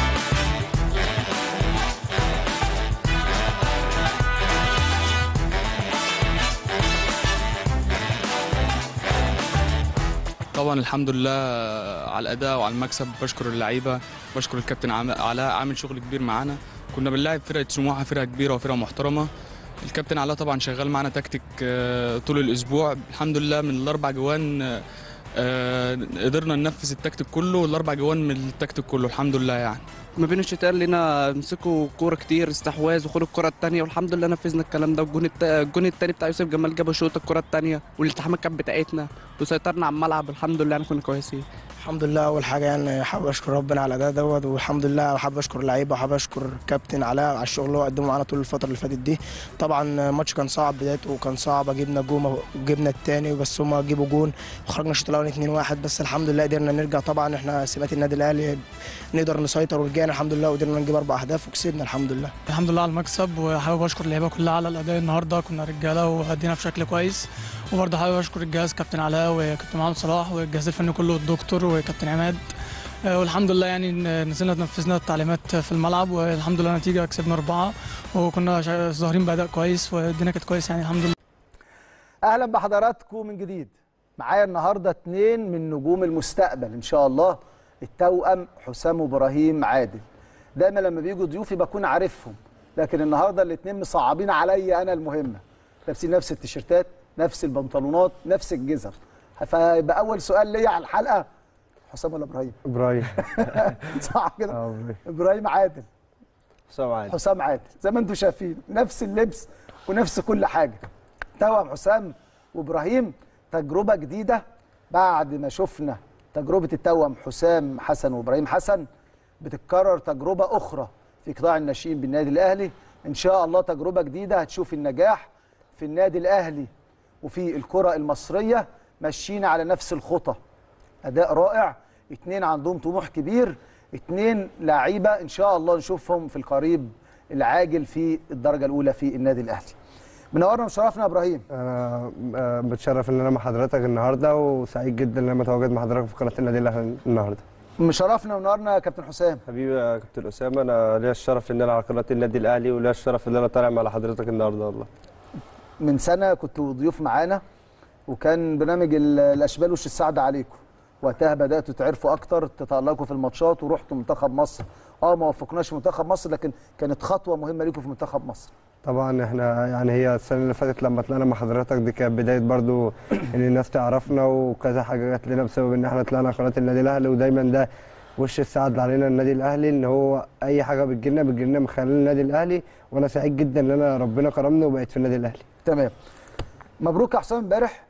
طبعا الحمد لله على الاداء وعلى المكسب بشكر اللعيبه بشكر الكابتن عم- علاء عامل شغل كبير معانا كنا بنلاعب فرقه سموحه فرقه كبيره وفرقه محترمه الكابتن علاء طبعا شغال معانا تكتيك آه، طول الاسبوع الحمد لله من الاربع جوان آه، آه، قدرنا ننفذ التكتيك كله والاربع جوان من التكتيك كله الحمد لله يعني ما بين الشتاء لنا مسكوا كوره كتير استحواذ وخدوا الكره الثانيه والحمد لله نفذنا الكلام ده والجون الت- الجون الثاني بتاع يوسف جمال جابوا شوط الكره الثانيه والالتحامات كانت بتاعتنا وسيطرنا على الملعب الحمد لله يعني كنا كويسين الحمد لله اول حاجه يعني حابب اشكر ربنا على الاداء دوت والحمد لله وحابب اشكر اللعيبه وحابب اشكر الكابتن علاء على الشغل اللي هو قدمه معانا طول الفتره اللي فاتت دي طبعا الماتش كان صعب بدايته كان صعب جبنا جون وجبنا الثاني بس هم جيبوا جون وخرجنا الشوط الاولاني 2 1 بس الحمد لله قدرنا نرجع طبعا احنا سمات النادي الاهلي نقدر نسيطر ورجعنا الحمد لله وقدرنا نجيب اربع اهداف وكسبنا الحمد لله الحمد لله على المكسب وحابب اشكر اللعيبه كلها على الاداء النهارده كنا رجاله وادينا بشكل كويس وبرضه حابب اشكر الجهاز كابتن علاء وكابتن محمد صلاح والجهاز الفني كله والدكتور وكابتن عماد آه، والحمم لله يعني ن- نزلنا نفذنا التعليمات في الملعب والحمد لله نتيجه كسبنا اربعه وكنا شا- ظاهرين باداء كويس والدنيا كانت كويسه يعني الحمد لله اهلا بحضراتكم من جديد معايا النهارده اتنين من نجوم المستقبل ان شاء الله التوأم حسام وابراهيم عادل دايما لما بيجوا ضيوفي بكون عارفهم لكن النهارده الاتنين مصعبين عليا انا المهمه لابسين نفس التيشيرتات نفس البنطلونات نفس الجزم فيبقى اول سؤال ليا على الحلقه حسام ولا ابراهيم ابراهيم صح كده اه ابراهيم ابراهيم عادل حسام عادل حسام عادل زي ما انتم شايفين نفس اللبس ونفس كل حاجه توأم حسام وابراهيم تجربه جديده بعد ما شفنا تجربه التوأم حسام حسن وابراهيم حسن بتتكرر تجربه اخرى في قطاع الناشئين بالنادي الاهلي ان شاء الله تجربه جديده هتشوف النجاح في النادي الاهلي وفي الكره المصريه ماشيين على نفس الخطى اداء رائع اتنين عندهم طموح كبير اتنين لعيبه ان شاء الله نشوفهم في القريب العاجل في الدرجه الاولى في النادي الاهلي منورنا وشرفنا يا ابراهيم انا آه، بتشرف ان انا مع حضرتك النهارده وسعيد جدا ان انا متواجد مع حضرتك في قناه النادي الاهلي النهارده مشرفنا ومنورنا يا كابتن حسام حبيبي يا كابتن اسامه انا ليا الشرف ان انا على قناه النادي الاهلي وليا الشرف ان انا طالع مع حضرتك النهارده والله من سنه كنتوا ضيوف معانا وكان برنامج ال- الاشبال وش السعد عليكم وقتها بداتوا تعرفوا اكتر تتالقوا في الماتشات ورحتوا منتخب مصر اه ما وفقناش في منتخب مصر لكن كانت خطوه مهمه ليكم في منتخب مصر طبعا احنا يعني هي السنه اللي فاتت لما طلعنا مع حضرتك دي كانت بدايه برضو ان الناس تعرفنا وكذا حاجه جت لنا بسبب ان احنا طلعنا قناه النادي الاهلي ودايما ده وش السعد علينا النادي الاهلي ان هو اي حاجه بتجيلنا بتجيلنا من خلال النادي الاهلي وانا سعيد جدا ان انا ربنا كرمني وبقيت في النادي الاهلي تمام مبروك يا حسام امبارح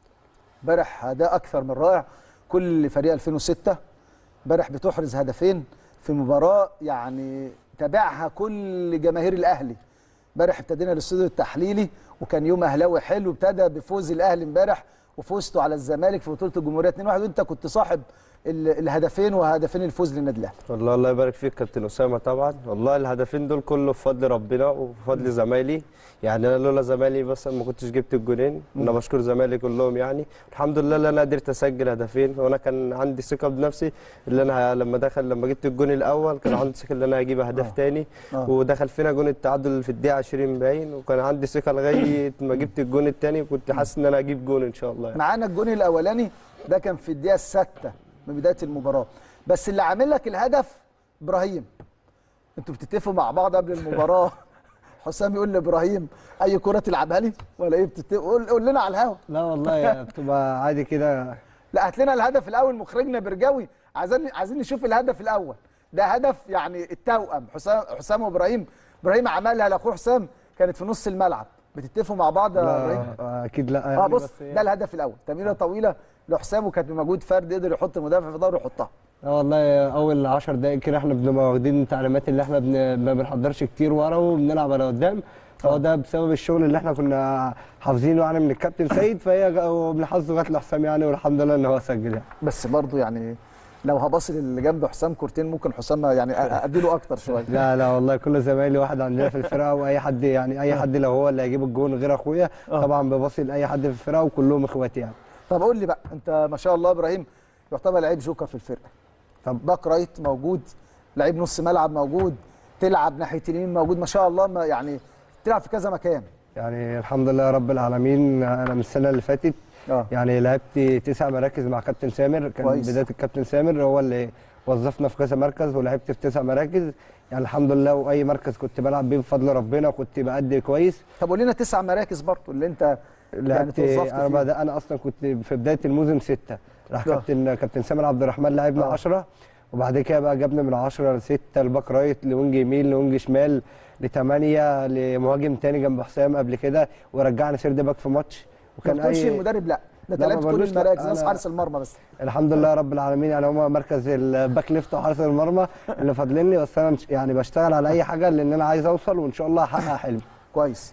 امبارح اداء اكثر من رائع كل فريق 2006 امبارح بتحرز هدفين في مباراه يعني تابعها كل جماهير الاهلي امبارح ابتدينا الاستوديو التحليلي وكان يوم اهلاوي حلو ابتدى بفوز الاهلي امبارح وفوزتوا على الزمالك في بطوله الجمهوريه 2-1 وانت كنت صاحب ال- الهدفين وهدفين الفوز للنادي الاهلي والله الله يبارك فيك كابتن اسامه طبعا والله الهدفين دول كله بفضل ربنا وبفضل زمايلي يعني انا لولا زمايلي بس ما كنتش جبت الجولين انا بشكر زمايلي كلهم يعني الحمد لله ان انا قدرت اسجل هدفين وانا كان عندي ثقه بنفسي اللي انا لما دخل لما جبت الجون الاول كان عندي ثقه ان انا هجيب اهداف تاني آه. ودخل فينا جون التعادل في الدقيقه 20 باين وكان عندي ثقه لغايه ما جبت الجون التاني وكنت حاسس ان انا هجيب جون ان شاء الله يعني. معانا الجون الاولاني ده كان في الدقيقه السادسه من بدايه المباراه بس اللي عامل لك الهدف ابراهيم انتوا بتتفقوا مع بعض قبل المباراه حسام يقول لابراهيم اي كره تلعبها لي ولا ايه بتتفقوا قول, قول لنا على الهوا لا والله يا بتبقى عادي كده لا هات لنا الهدف الاول مخرجنا برجاوي عايزين عايزين نشوف الهدف الاول ده هدف يعني التوأم حسام حسام وابراهيم ابراهيم عملها لاخوه حسام كانت في نص الملعب بتتفقوا مع بعض يا ابراهيم لا اكيد لا اه يعني بص بس ده الهدف الاول تمريره طويله لحسام وكانت بمجهود فرد قدر يحط المدافع في ظهره ويحطها لا والله اول 10 دقائق كده احنا بنبقى واخدين التعليمات اللي احنا بن... ما بنحضرش كتير ورا وبنلعب على قدام فهو ده بسبب الشغل اللي احنا كنا حافظينه يعني من الكابتن سيد فهي جا- ومن حظه جت لحسام يعني والحمد لله ان هو سجل يعني بس برضه يعني لو هبص للي جنب حسام كورتين ممكن حسام يعني أ- اديله اكتر شويه لا لا والله كل زمايلي واحد عندنا في الفرقه واي حد يعني اي حد لو هو اللي هيجيب الجون غير اخويا طبعا ببصي لاي حد في الفرقه وكلهم اخواتي يعني طب قول لي بقى انت ما شاء الله ابراهيم يعتبر لعيب جوكر في الفرقه طب باك رايت موجود لعيب نص ملعب موجود تلعب ناحيه اليمين موجود ما شاء الله ما يعني تلعب في كذا مكان يعني الحمد لله رب العالمين انا من السنه اللي فاتت اه يعني لعبت تسع مراكز مع كابتن سامر كان كويس. بدايه الكابتن سامر هو اللي وظفنا في كذا مركز ولعبت في تسع مراكز يعني الحمد لله واي مركز كنت بلعب بيه بفضل ربنا وكنت بأدي كويس طب قول لنا تسع مراكز برضه اللي انت يعني لعبت توظفت انا فيه. بدأ انا اصلا كنت في بدايه الموسم سته راح آه. كابتن كابتن سامر عبد الرحمن لعبنا آه. 10 وبعد كده بقى جابنا من 10 ل 6 الباك رايت لوينج يمين لوينج شمال لثمانيه لمهاجم تاني جنب حسام قبل كده ورجعنا سيرد باك في ماتش ما وكان بتقولش اي المدرب لا ده انت لا، ما لعبت كل بقولوش لا، المراكز ناس أنا- حارس المرمى بس الحمد لله رب العالمين يعني هما مركز الباك ليفت وحارس المرمى اللي فاضلين لي بس انا يعني بشتغل على اي حاجه لان انا عايز اوصل وان شاء الله احقق حلمي كويس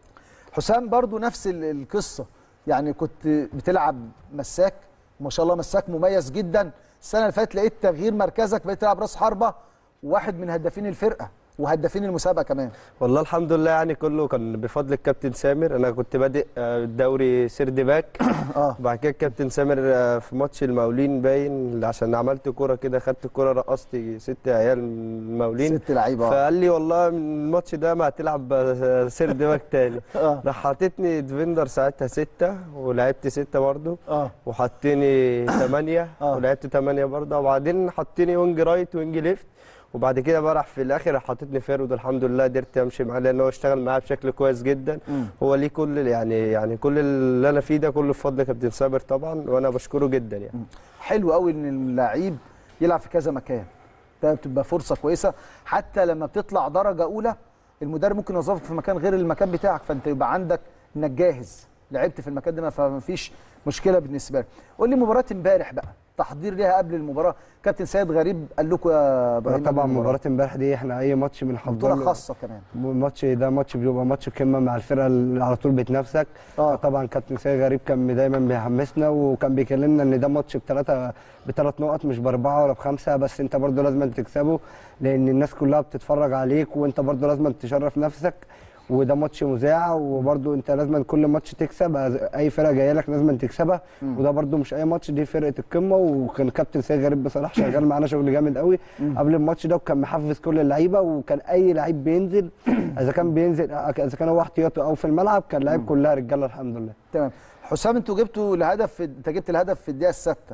حسام برضو نفس ال- القصه يعني كنت بتلعب مساك ما شاء الله مساك مميز جدا السنه اللي فاتت لقيت تغيير مركزك بقيت تلعب راس حربه وواحد من هدافين الفرقه وهدافين المسابقه كمان والله الحمد لله يعني كله كان بفضل الكابتن سامر انا كنت بادئ آه، الدوري سيرد باك اه بعد كده الكابتن سامر آه، في ماتش المقاولين باين عشان عملت كوره كده خدت كوره رقصت ست عيال من المقاولين ست لعيبه آه. فقال لي والله من الماتش ده ما هتلعب آه، سيرد باك تاني اه راح حاططني ديفندر ساعتها ستة ولعبت ستة برضو اه وحطيني ثمانية آه. ولعبت ثمانية برضه وبعدين حطيني وينج رايت وينج ليفت وبعد كده بقى راح في الاخر راح حاططني فيرود الحمد لله قدرت امشي معاه لان هو اشتغل معاه بشكل كويس جدا مم. هو ليه كل يعني يعني كل اللي انا فيه ده كله بفضل كابتن صابر طبعا وانا بشكره جدا يعني حلو قوي ان اللعيب يلعب في كذا مكان ده بتبقى فرصه كويسه حتى لما بتطلع درجه اولى المدرب ممكن يوظفك في مكان غير المكان بتاعك فانت يبقى عندك انك جاهز لعبت في المكان ده فما فيش مشكله بالنسبه لك قول لي مباراه امبارح بقى تحضير ليها قبل المباراه كابتن سيد غريب قال لكم يا ابراهيم طبعا قبل المباراة. مباراه امبارح دي احنا اي ماتش بنحضر بطوله له- خاصه كمان الماتش ده ماتش بيبقى ماتش قمه مع الفرقه اللي على طول بتنافسك اه طبعا كابتن سيد غريب كان دايما بيحمسنا وكان بيكلمنا ان ده ماتش بثلاثه بثلاث نقط مش باربعه ولا بخمسه بس انت برضو لازم تكسبه لان الناس كلها بتتفرج عليك وانت برضو لازم تشرف نفسك وده ماتش مذاع وبرضو انت لازم كل ماتش تكسب اي فرقه جايه لك لازم تكسبها مم. وده برضو مش اي ماتش دي فرقه القمه وكان كابتن سيد غريب بصراحه شغال معانا شغل جامد قوي قبل الماتش ده وكان محفز كل اللعيبه وكان اي لعيب بينزل اذا كان بينزل اذا كان هو احتياطي او في الملعب كان لعيب كلها رجاله الحمد لله تمام حسام انتوا جبتوا الهدف في... انت جبت الهدف في الدقيقه السادسه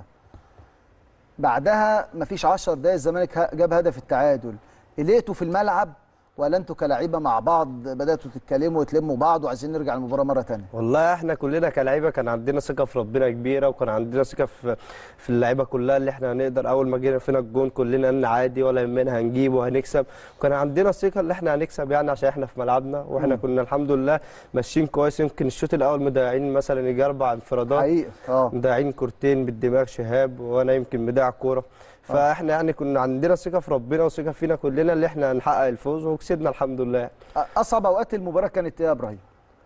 بعدها مفيش 10 دقايق الزمالك ه- جاب هدف التعادل قلقتوا في الملعب ولا انتوا كلاعيبه مع بعض بداتوا تتكلموا وتلموا بعض وعايزين نرجع المباراه مره ثانيه والله احنا كلنا كلاعيبه كان عندنا ثقه في ربنا كبيره وكان عندنا ثقه في في اللعيبه كلها اللي احنا هنقدر اول ما جينا فينا الجون كلنا قلنا عادي ولا يهمنا هنجيب وهنكسب وكان عندنا ثقه ان احنا هنكسب يعني عشان احنا في ملعبنا واحنا مم. كنا الحمد لله ماشيين كويس يمكن الشوط الاول مضيعين مثلا يجي اربع انفرادات حقيقه اه مضيعين كورتين بالدماغ شهاب وانا يمكن مضيع كوره فاحنا يعني كنا عندنا ثقه في ربنا وثقه فينا كلنا اللي احنا هنحقق الفوز وكسبنا الحمد لله اصعب اوقات المباراه كانت ايه يا ابراهيم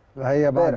هي بعد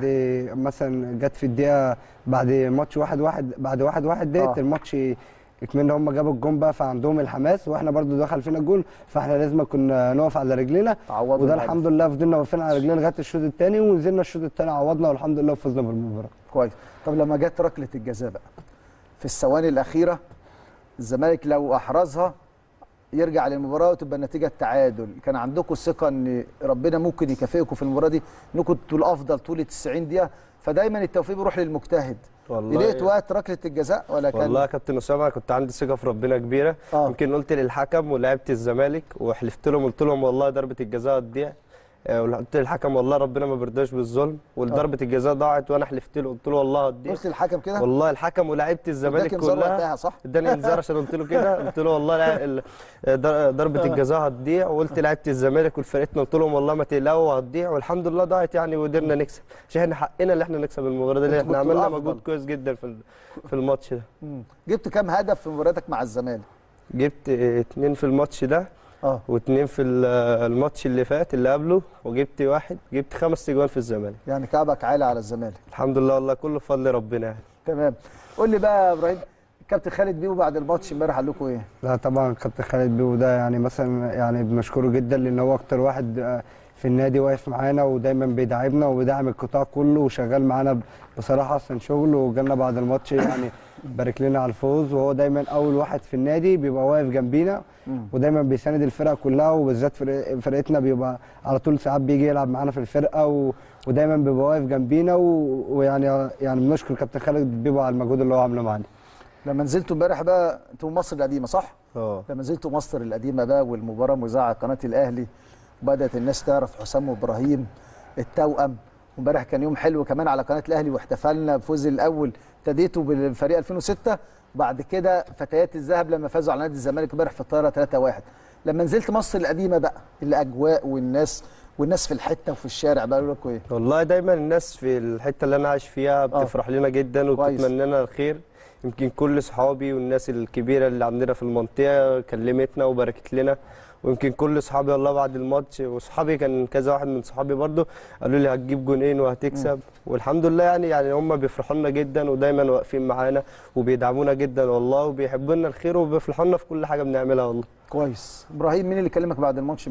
مثلا جت في الدقيقه بعد ماتش واحد واحد بعد واحد واحد ديت آه. الماتش اكمن هم جابوا الجون بقى فعندهم الحماس واحنا برضو دخل فينا الجون فاحنا لازم كنا نقف على رجلينا تعوضوا وده الهدف. الحمد لله فضلنا واقفين على رجلينا لغايه الشوط الثاني ونزلنا الشوط الثاني عوضنا والحمد لله وفزنا بالمباراه كويس طب لما جت ركله الجزاء بقى في الثواني الاخيره الزمالك لو احرزها يرجع للمباراه وتبقى النتيجه التعادل كان عندكم الثقه ان ربنا ممكن يكافئكم في المباراه دي انكم تبقوا الافضل طول 90 دقيقه فدايما التوفيق بيروح للمجتهد والله لقيت وقت ركله الجزاء ولا كان والله يا كابتن اسامه كنت عندي ثقه في ربنا كبيره آه. يمكن قلت للحكم ولعبت الزمالك وحلفت لهم قلت لهم والله ضربه الجزاء هتضيع آه، وقلت للحكم والله ربنا ما بيرضاش بالظلم وضربه الجزاء ضاعت وانا حلفت له قلت له والله هتضيع قلت للحكم كده والله الحكم ولعيبه الزمالك اداك انذار كلها وقتها صح اداني انذار عشان قلت له كده قلت له والله لا- ال- در- ضربه الجزاء هتضيع وقلت لعيبه الزمالك والفرقتنا قلت لهم والله ما تقلقوا هتضيع والحمد لله ضاعت يعني وقدرنا نكسب عشان احنا حقنا اللي احنا نكسب المباراه دي لأن انتوا احنا كنتوا عملنا الأفضل. مجهود كويس جدا في ال- في الماتش ده مم. جبت كام هدف في مباراتك مع الزمالك جبت اتنين في الماتش ده اه واتنين في ال- الماتش اللي فات اللي قبله وجبت واحد جبت خمس تجوان في الزمالك يعني كعبك عالي على الزمالك الحمد لله والله كله بفضل ربنا يعني تمام قول لي بقى يا ابراهيم كابتن خالد بيبو بعد الماتش امبارح قال لكم ايه لا طبعا كابتن خالد بيبو ده يعني مثلا يعني بنشكره جدا لان هو اكتر واحد آه، في النادي واقف معانا ودايما بيدعمنا وبيدعم القطاع كله وشغال معانا بصراحه احسن شغل وجالنا بعد الماتش يعني بارك لنا على الفوز وهو دايما اول واحد في النادي بيبقى واقف جنبينا مم. ودايما بيساند الفرقه كلها وبالذات فرق- فرقتنا بيبقى على طول ساعات بيجي يلعب معانا في الفرقه و... ودايما بيبقى واقف جنبينا و... ويعني يعني بنشكر كابتن خالد بيبو على المجهود اللي هو عامله معانا لما نزلتوا امبارح بقى انتوا مصر القديمه صح اه لما نزلتوا مصر القديمه بقى والمباراه مذاعه على قناه الاهلي وبدات الناس تعرف حسام وابراهيم التوأم وامبارح كان يوم حلو كمان على قناه الاهلي واحتفلنا بفوز الاول ابتديتوا بالفريق 2006 وبعد كده فتيات الذهب لما فازوا على نادي الزمالك امبارح في الطايره 3-1 لما نزلت مصر القديمه بقى الاجواء والناس والناس في الحته وفي الشارع بقى يقولوا لكم ايه والله دايما الناس في الحته اللي انا عايش فيها بتفرح لنا جدا كويس. وبتتمنى لنا الخير يمكن كل اصحابي والناس الكبيره اللي عندنا في المنطقه كلمتنا وباركت لنا ويمكن كل اصحابي والله بعد الماتش واصحابي كان كذا واحد من صحابي برضو قالوا لي هتجيب جونين وهتكسب والحمد لله يعني يعني هم بيفرحوا لنا جدا ودايما واقفين معانا وبيدعمونا جدا والله وبيحبوا لنا الخير وبيفرحوا لنا في كل حاجه بنعملها والله كويس ابراهيم مين اللي كلمك بعد الماتش امبارح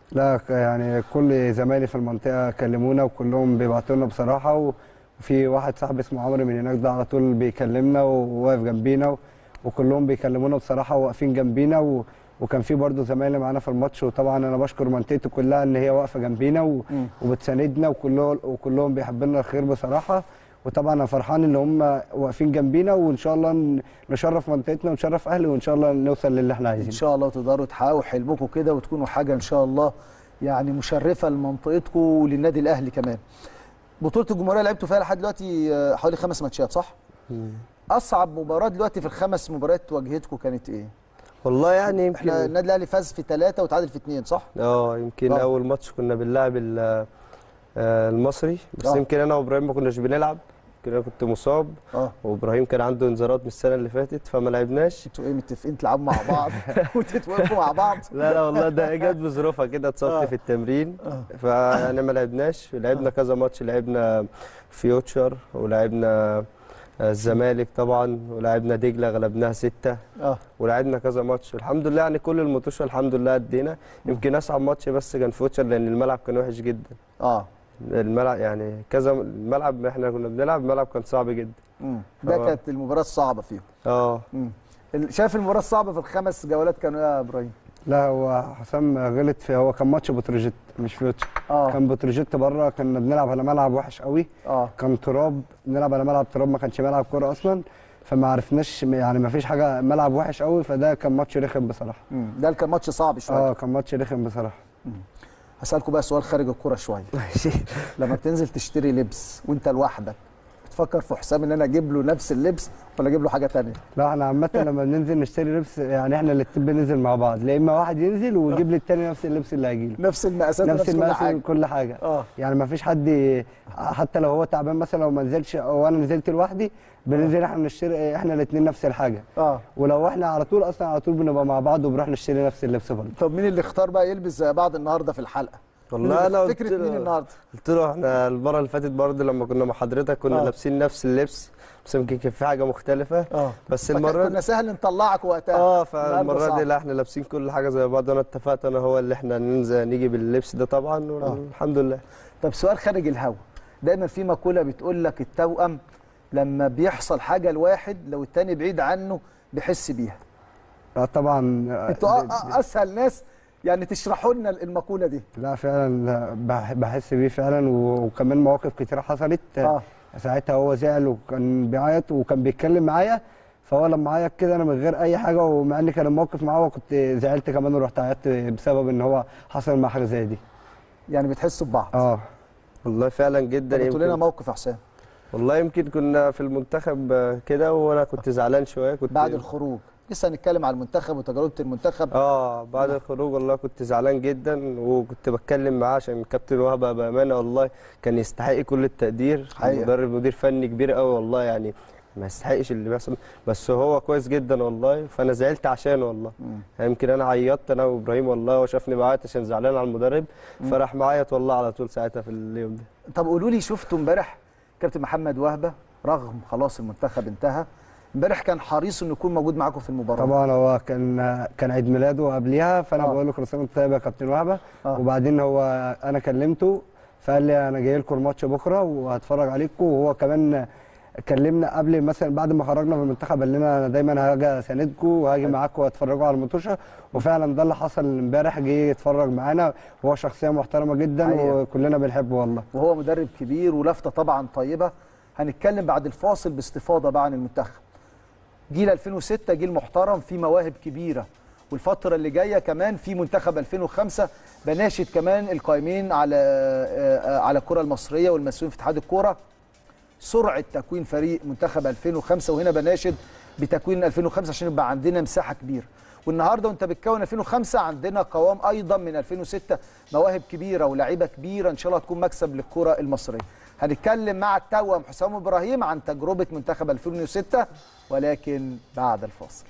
لا ك- يعني كل زمايلي في المنطقه كلمونا وكلهم بيبعتوا لنا بصراحه و- وفي واحد صاحبي اسمه عمرو من هناك ده على طول بيكلمنا وواقف جنبينا و- وكلهم بيكلمونا بصراحه وواقفين جنبينا و... وكان في برضه زمايلي معانا في الماتش وطبعا انا بشكر منطقتي كلها ان هي واقفه جنبينا و... مم. وبتساندنا وكلهم وكلهم بيحبوا الخير بصراحه وطبعا انا فرحان ان هم واقفين جنبينا وان شاء الله ن- نشرف منطقتنا ونشرف اهلي وان شاء الله نوصل للي احنا عايزينه ان شاء الله تقدروا تحققوا حلمكم كده وتكونوا حاجه ان شاء الله يعني مشرفه لمنطقتكم وللنادي الاهلي كمان بطوله الجمهوريه لعبتوا فيها لحد دلوقتي آه، حوالي خمس ماتشات صح اصعب مباراه دلوقتي في الخمس مباريات واجهتكم كانت ايه والله يعني يمكن احنا النادي الاهلي فاز في ثلاثه وتعادل في اثنين صح اه يمكن آه. اول ماتش كنا بنلعب ال- آه، المصري بس آه. يمكن انا وابراهيم ما كناش بنلعب يمكن انا كنت مصاب اه وابراهيم كان عنده انذارات من السنه اللي فاتت فما لعبناش انتوا ايه متفقين تلعبوا مع بعض وتتوقفوا مع بعض لا لا والله ده جت بظروفها كده اتصبت آه. في التمرين آه. فيعني ما لعبناش لعبنا كذا ماتش لعبنا فيوتشر ولعبنا آه، الزمالك طبعا ولعبنا دجله غلبناها سته اه ولعبنا كذا ماتش والحمد لله يعني كل الماتشات الحمد لله ادينا يمكن اصعب ماتش بس كان فيوتشر لان الملعب كان وحش جدا اه الملعب يعني كذا الملعب احنا كنا بنلعب الملعب كان صعب جدا مم. ده آه. كانت المباراه الصعبه فيهم اه مم. ال- شايف المباراه الصعبه في الخمس جولات كانوا ايه يا ابراهيم لا هو حسام غلط في هو كان ماتش بتروجيت مش فيوتشر اه كان بتروجيت بره كنا بنلعب على ملعب وحش قوي اه كان تراب بنلعب على ملعب تراب ما كانش ملعب كوره اصلا فما عرفناش يعني ما فيش حاجه ملعب وحش قوي فده كان ماتش رخم بصراحه مم. ده كان ماتش صعب شويه اه كان ماتش رخم بصراحه هسألكوا بقى سؤال خارج الكوره شويه لما بتنزل تشتري لبس وانت لوحدك بتفكر في حسام ان انا اجيب له نفس اللبس ولا اجيب له حاجه تانية لا احنا عامه لما بننزل نشتري لبس يعني احنا الاتنين بننزل مع بعض لا اما واحد ينزل ويجيب لي التاني نفس اللبس اللي هيجيله نفس المقاسات نفس ونفس كل المقاس حاجه كل حاجه اه يعني ما فيش حد حتى لو هو تعبان مثلا لو ما نزلش او انا نزلت لوحدي بننزل احنا نشتري احنا الاثنين نفس الحاجه اه ولو احنا على طول اصلا على طول بنبقى مع بعض وبنروح نشتري نفس اللبس برضه طب مين اللي اختار بقى يلبس زي بعض النهارده في الحلقه والله انا قلت فكره مين له النهارده قلت له احنا المره اللي فاتت برضه لما كنا مع حضرتك كنا آه. لابسين نفس اللبس بس يمكن كان في حاجه مختلفه اه بس فكان- المره كنا سهل نطلعك وقتها اه النهاردة فالمره صعب. دي لا احنا لابسين كل حاجه زي بعض انا اتفقت انا هو اللي احنا ننزل نيجي باللبس ده طبعا والحمد لله طب سؤال خارج الهوا دايما في مقوله بتقول لك التوأم لما بيحصل حاجه لواحد لو التاني بعيد عنه بيحس بيها لا طبعا انتوا أ- أ- اسهل ناس يعني تشرحوا لنا المقوله دي لا فعلا بح- بحس بيه فعلا و- وكمان مواقف كتيره حصلت اه ساعتها هو زعل وكان بيعيط وكان بيتكلم معايا فهو لما عيط كده انا من غير اي حاجه ومع ان كان الموقف معاه وكنت زعلت كمان ورحت عيطت بسبب ان هو حصل مع حاجه زي دي يعني بتحسوا ببعض اه والله فعلا جدا طب تقول لنا يمكن موقف يا حسام والله يمكن كنا في المنتخب آه، كده وانا كنت زعلان شويه كنت بعد الخروج لسه هنتكلم على المنتخب وتجربه المنتخب اه بعد الخروج والله كنت زعلان جدا وكنت بتكلم معاه عشان كابتن وهبه بامانه والله كان يستحق كل التقدير حقيقة. مدرب مدير فني كبير قوي والله يعني ما يستحقش اللي بيحصل بس هو كويس جدا والله فانا زعلت عشانه والله مم. يعني يمكن انا عيطت انا وابراهيم والله وشافني بعيط عشان زعلان على المدرب فراح معيط والله على طول ساعتها في اليوم ده طب قولوا لي شفتوا امبارح كابتن محمد وهبه رغم خلاص المنتخب انتهى امبارح كان حريص انه يكون موجود معاكم في المباراه طبعا هو كان كان عيد ميلاده قبليها فانا آه. بقول له كل سنه وانت طيب يا كابتن وهبه آه. وبعدين هو انا كلمته فقال لي انا جاي لكم الماتش بكره وهتفرج عليكم وهو كمان كلمنا قبل مثلا بعد ما خرجنا من المنتخب قال لنا انا دايما هاجي اساندكم وهاجي معاكم واتفرجوا على الماتشة وفعلا ده اللي حصل امبارح جه يتفرج معانا وهو شخصيه محترمه جدا حقيقة. وكلنا بنحبه والله وهو مدرب كبير ولفته طبعا طيبه هنتكلم بعد الفاصل باستفاضه بقى عن المنتخب جيل 2006 جيل محترم فيه مواهب كبيره والفتره اللي جايه كمان في منتخب 2005 بناشد كمان القائمين على آه، آه، على الكره المصريه والمسؤولين في اتحاد الكوره سرعه تكوين فريق منتخب 2005 وهنا بناشد بتكوين 2005 عشان يبقى عندنا مساحه كبيره والنهارده وانت بتكون 2005 عندنا قوام ايضا من 2006 مواهب كبيره ولاعيبه كبيره ان شاء الله هتكون مكسب للكره المصريه هنتكلم مع التوأم حسام ابراهيم عن تجربه منتخب 2006 ولكن بعد الفاصل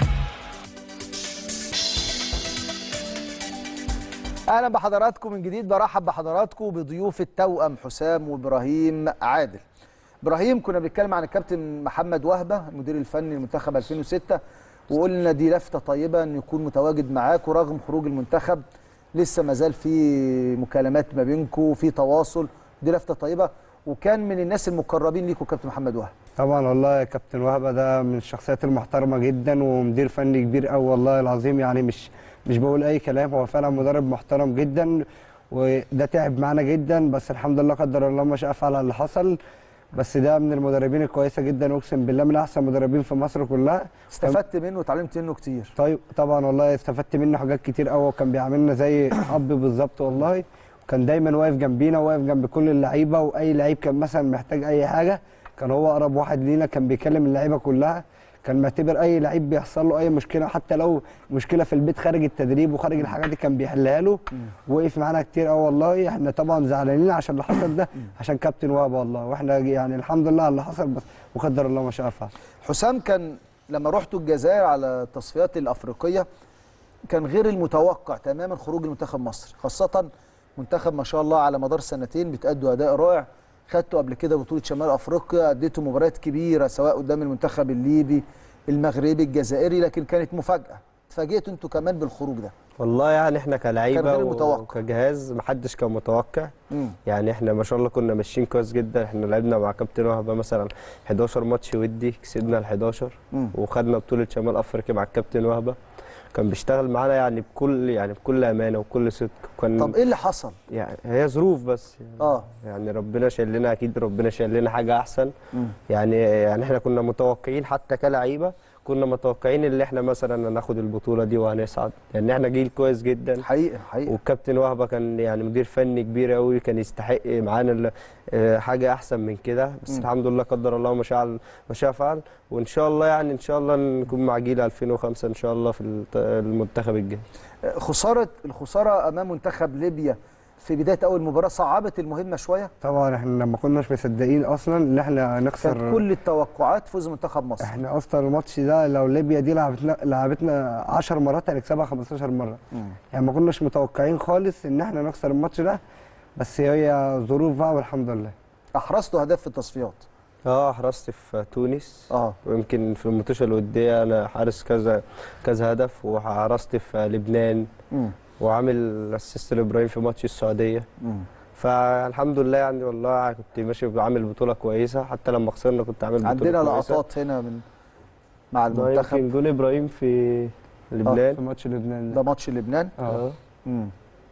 اهلا بحضراتكم من جديد برحب بحضراتكم بضيوف التوأم حسام وابراهيم عادل ابراهيم كنا بنتكلم عن الكابتن محمد وهبه المدير الفني لمنتخب 2006 وقلنا دي لفته طيبه ان يكون متواجد معاك ورغم خروج المنتخب لسه ما زال في مكالمات ما بينكم في تواصل دي لفته طيبه وكان من الناس المقربين ليكم كابتن محمد وهب طبعا والله يا كابتن وهبه ده من الشخصيات المحترمه جدا ومدير فني كبير قوي والله العظيم يعني مش مش بقول اي كلام هو فعلا مدرب محترم جدا وده تعب معانا جدا بس الحمد لله قدر الله ما شاء فعل اللي حصل بس ده من المدربين الكويسه جدا اقسم بالله من احسن مدربين في مصر كلها استفدت منه وتعلمت منه كتير طيب طبعا والله استفدت منه حاجات كتير قوي وكان بيعاملنا زي اب بالظبط والله وكان دايما واقف جنبينا واقف جنب كل اللعيبه واي لعيب كان مثلا محتاج اي حاجه كان هو اقرب واحد لينا كان بيكلم اللعيبه كلها كان معتبر اي لعيب بيحصل له اي مشكله حتى لو مشكله في البيت خارج التدريب وخارج الحاجات دي كان بيحلها له وقف معانا كتير قوي والله احنا طبعا زعلانين عشان اللي حصل ده عشان كابتن وهب والله واحنا يعني الحمد لله على اللي حصل بس وقدر الله ما شاء فعل حسام كان لما رحتوا الجزائر على التصفيات الافريقيه كان غير المتوقع تماما خروج المنتخب مصر خاصه منتخب ما شاء الله على مدار سنتين بتأدوا اداء رائع خدتوا قبل كده بطوله شمال افريقيا اديتوا مباريات كبيره سواء قدام المنتخب الليبي المغربي الجزائري لكن كانت مفاجاه اتفاجئتوا انتوا كمان بالخروج ده والله يعني احنا كان كلعيبه غير متوقع. وكجهاز محدش كان متوقع مم. يعني احنا ما شاء الله كنا ماشيين كويس جدا احنا لعبنا مع كابتن وهبه مثلا 11 ماتش ودي كسبنا ال 11 مم. وخدنا بطوله شمال افريقيا مع الكابتن وهبه كان بيشتغل معانا يعني بكل يعني بكل امانه وبكل صدق كان طب ايه اللي حصل يعني هي ظروف بس يعني, اه يعني ربنا شايل لنا اكيد ربنا شايل لنا حاجه احسن مم. يعني يعني احنا كنا متوقعين حتى كلعيبه كنا متوقعين ان احنا مثلا هناخد البطوله دي وهنصعد لان احنا جيل كويس جدا حقيقه حقيقه والكابتن وهبه كان يعني مدير فني كبير قوي كان يستحق معانا ال- آه، حاجه احسن من كده بس مم. الحمد لله قدر الله ما شاء ما شاء فعل وان شاء الله يعني ان شاء الله نكون مع جيل 2005 ان شاء الله في الت- المنتخب الجاي خساره الخساره امام منتخب ليبيا في بدايه اول مباراه صعبت المهمه شويه طبعا احنا ما كناش مصدقين اصلا ان احنا نخسر كانت كل التوقعات فوز منتخب مصر احنا اصلا الماتش ده لو ليبيا دي لعبتنا لعبتنا 10 مرات هنكسبها 15 مره مم. يعني ما كناش متوقعين خالص ان احنا نخسر الماتش ده بس هي ظروف بقى والحمد لله احرزتوا اهداف في التصفيات اه حرست في تونس اه ويمكن في الماتش الوديه انا حارس كذا كذا هدف وحرست في لبنان مم. وعامل اسيست لابراهيم في ماتش السعوديه مم. فالحمد لله يعني والله كنت ماشي بعمل بطوله كويسه حتى لما خسرنا كنت عامل بطوله عندنا كويسه لقطات هنا من مع ده المنتخب يمكن جون ابراهيم في لبنان في ماتش لبنان ده ماتش لبنان اه مم.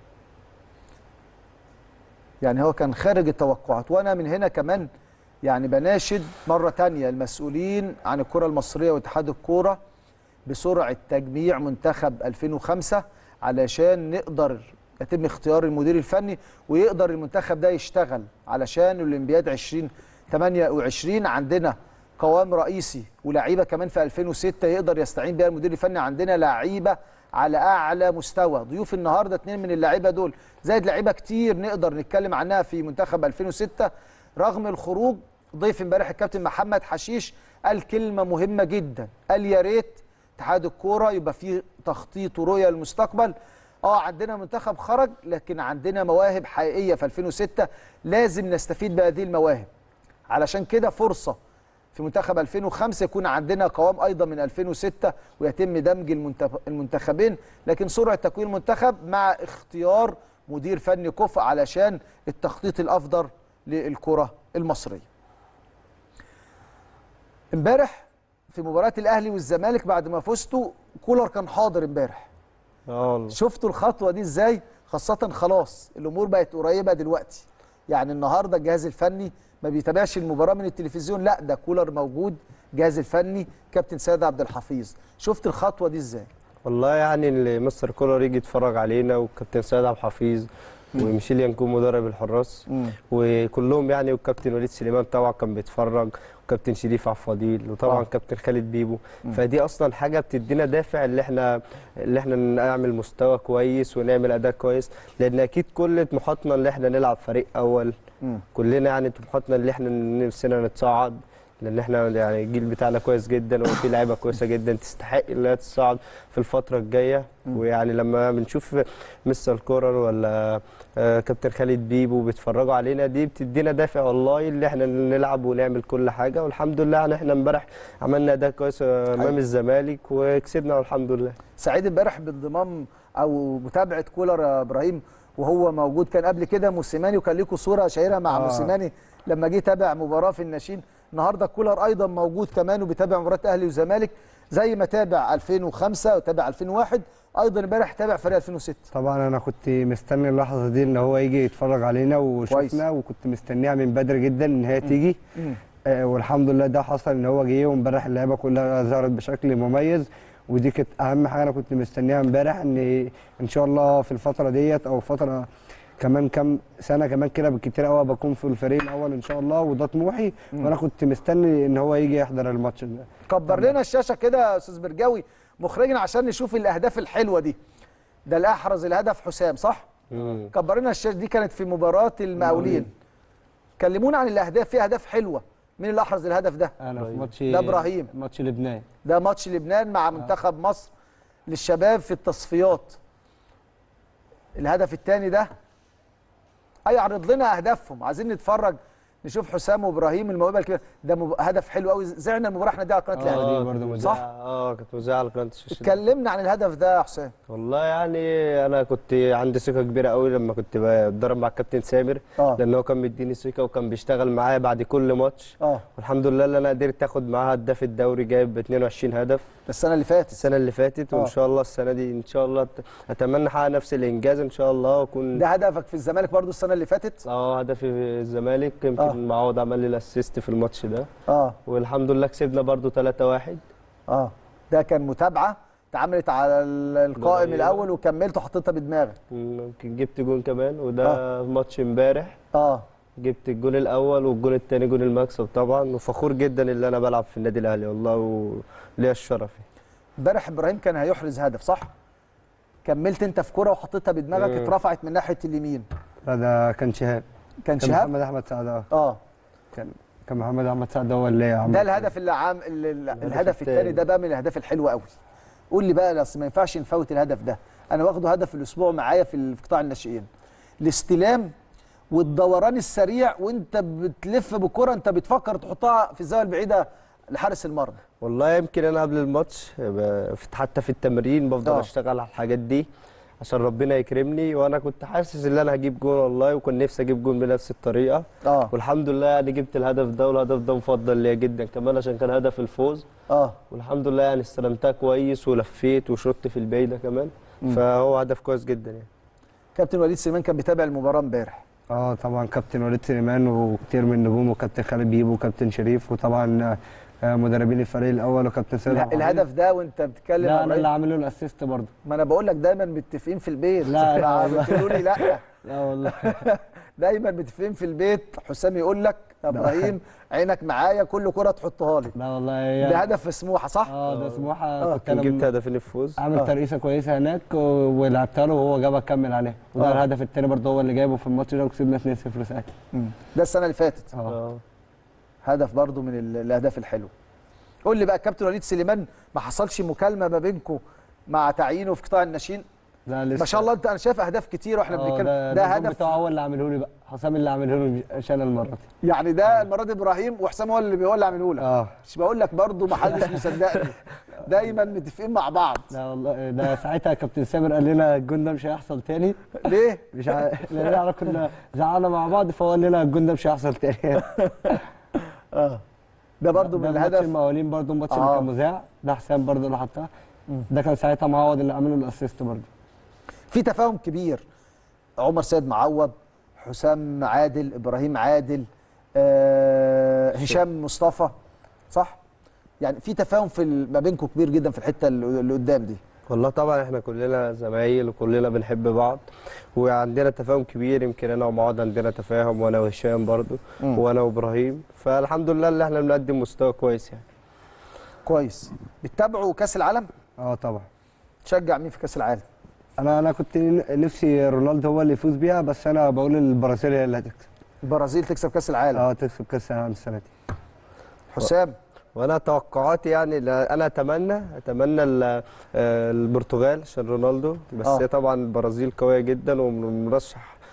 يعني هو كان خارج التوقعات وانا من هنا كمان يعني بناشد مره تانية المسؤولين عن الكره المصريه واتحاد الكوره بسرعه تجميع منتخب 2005 علشان نقدر يتم اختيار المدير الفني ويقدر المنتخب ده يشتغل علشان الاولمبياد 2028 عندنا قوام رئيسي ولاعيبه كمان في 2006 يقدر يستعين بها المدير الفني عندنا لعيبه على اعلى مستوى ضيوف النهارده اتنين من اللعيبه دول زائد لعيبه كتير نقدر نتكلم عنها في منتخب 2006 رغم الخروج ضيف امبارح الكابتن محمد حشيش قال كلمه مهمه جدا قال يا ريت اتحاد الكوره يبقى فيه تخطيط ورؤيه للمستقبل اه عندنا منتخب خرج لكن عندنا مواهب حقيقيه في 2006 لازم نستفيد بهذه المواهب علشان كده فرصه في منتخب 2005 يكون عندنا قوام ايضا من 2006 ويتم دمج المنتخ- المنتخبين لكن سرعه تكوين المنتخب مع اختيار مدير فني كفء علشان التخطيط الافضل للكره المصريه. امبارح في مباراه الاهلي والزمالك بعد ما فزتوا كولر كان حاضر امبارح. اه والله شفتوا الخطوه دي ازاي خاصه خلاص الامور بقت قريبه دلوقتي يعني النهارده الجهاز الفني ما بيتابعش المباراه من التلفزيون لا ده كولر موجود الجهاز الفني كابتن سيد عبد الحفيظ شفت الخطوه دي ازاي والله يعني اللي مستر كولر يجي يتفرج علينا والكابتن سيد عبد الحفيظ وميشيل ينكون مدرب الحراس وكلهم يعني والكابتن وليد سليمان طبعا كان بيتفرج وكابتن شريف عبد الفضيل وطبعا آه. كابتن خالد بيبو فدي اصلا حاجه بتدينا دافع اللي احنا اللي احنا نعمل مستوى كويس ونعمل اداء كويس لان اكيد كل طموحاتنا اللي احنا نلعب فريق اول مم. كلنا يعني طموحاتنا اللي احنا نفسنا نتصعد لان احنا يعني الجيل بتاعنا كويس جدا وفي لعيبه كويسه جدا تستحق ان هي تصعد في الفتره الجايه ويعني لما بنشوف مستر كورر ولا آه، كابتن خالد بيبو بيتفرجوا علينا دي بتدينا دافع والله اللي احنا نلعب ونعمل كل حاجه والحمد لله يعني احنا امبارح عملنا اداء كويس امام حقيقي. الزمالك وكسبنا والحمد لله سعيد امبارح بانضمام او متابعه كولر يا ابراهيم وهو موجود كان قبل كده موسيماني وكان لكم صوره شهيره مع آه. موسيماني لما جه تابع مباراه في الناشئين النهارده كولر ايضا موجود كمان وبيتابع مباراه اهلي وزمالك زي ما تابع 2005 وتابع 2001 ايضا امبارح تابع فريق 2006 طبعا انا كنت مستني اللحظه دي ان هو يجي يتفرج علينا وشفنا وكنت مستنيها من بدري جدا ان هي تيجي مم. آه والحمد لله ده حصل ان هو جه وامبارح اللعيبه كلها ظهرت بشكل مميز ودي كانت اهم حاجه انا كنت مستنيها امبارح ان ان شاء الله في الفتره ديت او فتره كمان كام سنه كمان كده بالكتير قوي بكون في الفريق الاول ان شاء الله وده طموحي مم. وانا كنت مستني ان هو يجي يحضر الماتش ده كبر لنا الشاشه كده يا استاذ برجاوي مخرجنا عشان نشوف الاهداف الحلوه دي ده اللي احرز الهدف حسام صح كبر لنا الشاشه دي كانت في مباراه المقاولين كلمونا عن الاهداف في اهداف حلوه مين اللي احرز الهدف ده انا في ماتش ده ابراهيم ماتش لبنان ده ماتش لبنان مع منتخب مصر للشباب في التصفيات الهدف الثاني ده اي عرض لنا اهدافهم عايزين نتفرج نشوف حسام وابراهيم الموهبه الكبيره ده مب... هدف حلو قوي زعنا المباراه احنا دي على قناه آه، الاهلي دي برضه مذيعة. صح اه كانت مذيعه على قناه الشاشه اتكلمنا عن الهدف ده يا حسام والله يعني انا كنت عندي ثقه كبيره قوي لما كنت بتدرب مع الكابتن سامر آه. لان هو كان مديني ثقه وكان بيشتغل معايا بعد كل ماتش اه والحمد لله اللي انا قدرت اخد معاه هداف الدوري جايب 22 هدف السنه اللي فاتت السنه اللي فاتت آه. وان شاء الله السنه دي ان شاء الله ت- اتمنى احقق نفس الانجاز ان شاء الله واكون ده هدفك في الزمالك برضو السنه اللي فاتت اه هدفي في الزمالك يمكن آه. معوض عمل لي الاسيست في الماتش ده اه والحمد لله كسبنا برضو 3-1 اه ده كان متابعه اتعملت على ال- القائم بدنية. الاول وكملت وحطيتها بدماغك يمكن جبت جون كمان وده ماتش امبارح اه جبت الجون الاول والجون الثاني جون المكسب طبعا وفخور جدا ان انا بلعب في النادي الاهلي والله وليا الشرف امبارح ابراهيم كان هيحرز هدف صح كملت انت في كرة وحطيتها بدماغك مم. اترفعت من ناحيه اليمين لا ده كان شهاب كان كان شهاب محمد احمد سعد اه اه كان كان محمد احمد سعد هو اللي عمل ده الهدف اللي عام ال- ال- الهدف الثاني التاني. ده بقى من الاهداف الحلوه قوي قول لي بقى اصل ما ينفعش نفوت الهدف ده انا واخده هدف الاسبوع معايا في ال- في قطاع الناشئين الاستلام والدوران السريع وانت بتلف بالكره انت بتفكر تحطها في الزاويه البعيده لحارس المرمى والله يمكن انا قبل الماتش ب- في- حتى في التمرين بفضل آه. اشتغل على الحاجات دي عشان ربنا يكرمني وانا كنت حاسس ان انا هجيب جون والله وكنت نفسي اجيب جون بنفس الطريقه اه والحمد لله يعني جبت الهدف ده والهدف ده مفضل ليا جدا كمان عشان كان هدف الفوز اه والحمد لله يعني استلمتها كويس ولفيت وشطت في البعيده كمان مم. فهو هدف كويس جدا يعني كابتن وليد سليمان كان بيتابع المباراه امبارح اه طبعا كابتن وليد سليمان وكتير من النجوم وكابتن خالد بيبو وكابتن شريف وطبعا آه، مدربين الفريق الاول وكابتن سيد عبد العزيز. الهدف ده وانت بتتكلم لا يا انا اللي إبراهيم، عامل له الاسيست برضه ما انا بقول لك دايما متفقين في البيت لا، لا والله. بتقولوا لي لا لا والله دايما متفقين في البيت حسام يقول لك يا ابراهيم عينك معايا كل كره تحطها لي لا والله هي- ده هدف في سموحه صح؟ اه ده سموحه آه. كنت انا جبت هدفين الفوز عامل آه. ترقيصه كويسه هناك و- ولعبتها له وهو جابها كمل عليها وده آه. الهدف الثاني برضه هو اللي جايبه في الماتش ده وكسبنا 2-0 ساعتها مم. ده السنه اللي فاتت اه هدف برضو من ال- الاهداف الحلوه قول لي بقى الكابتن وليد سليمان ما حصلش مكالمه ما بينكم مع تعيينه في قطاع الناشئين لا لسه ما شاء الله انت انا شايف اهداف كتير واحنا آه، بنتكلم ده, ده, ده الجون هدف بتاعه هو اللي عامله لي بقى حسام اللي عامله لي مش انا المره دي يعني ده المره دي ابراهيم وحسام هو اللي هو اللي عامله لك اه مش بقول لك برضو ما حدش مصدقني دايما متفقين مع بعض لا والله ده ساعتها كابتن سامر قال لنا الجون ده مش هيحصل تاني ليه؟ مش عارف لان احنا كنا زعلنا مع بعض فهو قال لنا الجون ده مش هيحصل تاني اه ده برضو من ده ماتش الهدف المقاولين برضه الماتش اللي آه. كان مذاع ده حسام برضه اللي حطها ده كان ساعتها معوض اللي عمله الاسيست برضه في تفاهم كبير عمر سيد معوض حسام عادل ابراهيم عادل آه هشام مصطفى صح يعني في تفاهم في ال- ما بينكم كبير جدا في الحته اللي اللي قدام دي والله طبعا احنا كلنا زمايل وكلنا بنحب بعض وعندنا تفاهم كبير يمكن انا ومعاذ عندنا تفاهم وانا وهشام برضو مم. وانا وابراهيم فالحمد لله اللي احنا بنقدم مستوى كويس يعني كويس بتتابعوا كاس العالم اه طبعا تشجع مين في كاس العالم انا انا كنت نفسي رونالدو هو اللي يفوز بيها بس انا بقول البرازيل هي اللي هتكسب البرازيل تكسب كاس العالم اه تكسب كاس العالم السنه دي حسام وانا توقعاتي يعني لا- انا اتمنى اتمنى ال- آه، البرتغال عشان رونالدو بس آه. هي طبعا البرازيل قويه جدا ومرشح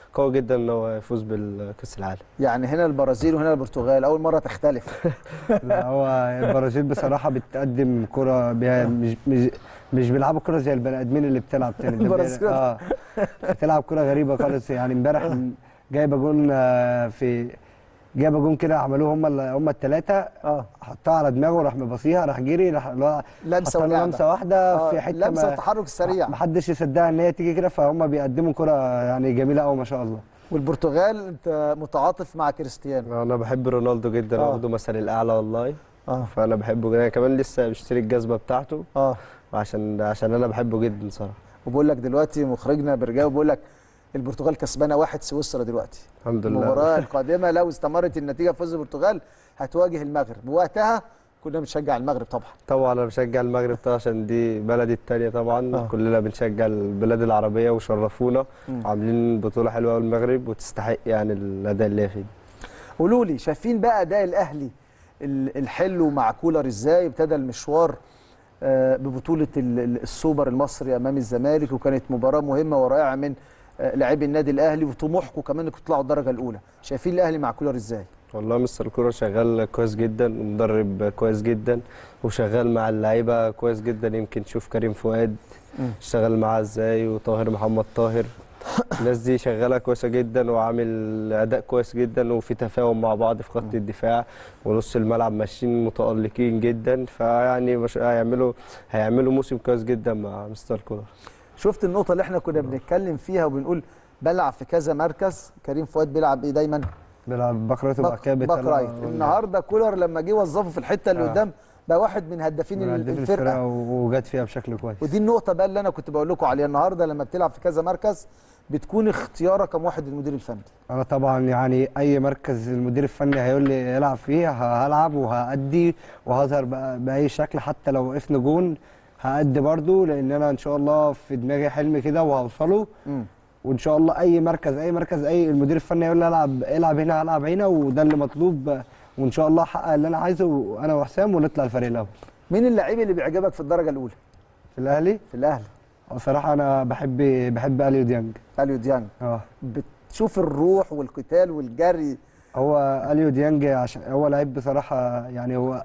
قوي جدا ان هو يفوز بالكاس العالم يعني هنا البرازيل وهنا البرتغال اول مره تختلف لا هو البرازيل بصراحه بتقدم كره بيها مش مش مش بيلعبوا كره زي البني ادمين اللي بتلعب تاني ده البرازيل. اه بتلعب كره غريبه خالص يعني امبارح جايبه جون آه، في جايبه جون كده عملوه هم ال- هم الثلاثه اه حطها على دماغه راح مباصيها راح جري راح اللي هو لمسه حط له ولعبة. لمسه واحده آه، في حته لمسه ما- والتحرك السريع ما حدش يصدقها ان هي تيجي كده فهم بيقدموا كره يعني جميله قوي ما شاء الله والبرتغال انت متعاطف مع كريستيانو انا بحب رونالدو جدا آه. واخده مثل الاعلى والله اه فانا بحبه جدا كمان لسه بشتري الجزمه بتاعته اه عشان عشان انا بحبه جدا صراحه وبقول لك دلوقتي مخرجنا برجاوي بيقول لك البرتغال كسبانه واحد سويسرا دلوقتي الحمد لله المباراه القادمه لو استمرت النتيجه فوز البرتغال هتواجه المغرب وقتها كنا بنشجع المغرب طبعا طبعا انا بشجع المغرب طبعا عشان دي بلدي التانية طبعا آه. آه. كلنا بنشجع البلاد العربية وشرفونا مم. عاملين بطولة حلوة أوي المغرب وتستحق يعني الأداء اللي هي فيه قولوا لي شايفين بقى اداء الاهلي ال- الحلو مع كولر ازاي ابتدى المشوار آه، ببطوله ال- ال- السوبر المصري امام الزمالك وكانت مباراه مهمه ورائعه من آه، لاعبي النادي الاهلي وطموحكم كمان انكم تطلعوا الدرجه الاولى شايفين الاهلي مع كولر ازاي والله مستر كورة شغال كويس جدا ومدرب كويس جدا وشغال مع اللعيبة كويس جدا يمكن تشوف كريم فؤاد مم. اشتغل معاه ازاي وطاهر محمد طاهر الناس دي شغالة كويسة جدا وعامل أداء كويس جدا وفي تفاهم مع بعض في خط الدفاع ونص الملعب ماشيين متألقين جدا فيعني مش هيعملوا هيعملوا موسم كويس جدا مع مستر كولر شفت النقطه اللي احنا كنا بنتكلم فيها وبنقول بلعب في كذا مركز كريم فؤاد بيلعب ايه دايما بيلعب باك رايت وبعد باك, كده باك بيطلع- رايت النهارده كولر لما جه وظفه في الحته اللي آه. قدام بقى واحد من هدافين من هداف الفرقه الفرقه وجات فيها بشكل كويس ودي النقطة بقى اللي أنا كنت بقول لكم عليها النهاردة لما بتلعب في كذا مركز بتكون اختيارك كم واحد المدير الفني انا طبعا يعني اي مركز المدير الفني هيقول لي العب فيه ه- هلعب وهأدي وهظهر بقى باي شكل حتى لو وقفنا جون هأدي برضو لان انا ان شاء الله في دماغي حلم كده وهوصله مم. وان شاء الله اي مركز اي مركز اي المدير الفني يقول لي العب العب هنا العب هنا وده اللي مطلوب وان شاء الله احقق اللي انا عايزه انا وحسام ونطلع الفريق الاول مين اللعيب اللي بيعجبك في الدرجة الأولى في الاهلي في الأهلي بصراحه انا بحب بحب اليو ديانج أليو ديانج اه بتشوف الروح والقتال والجري هو اليو ديانج عشان هو لعيب بصراحه يعني هو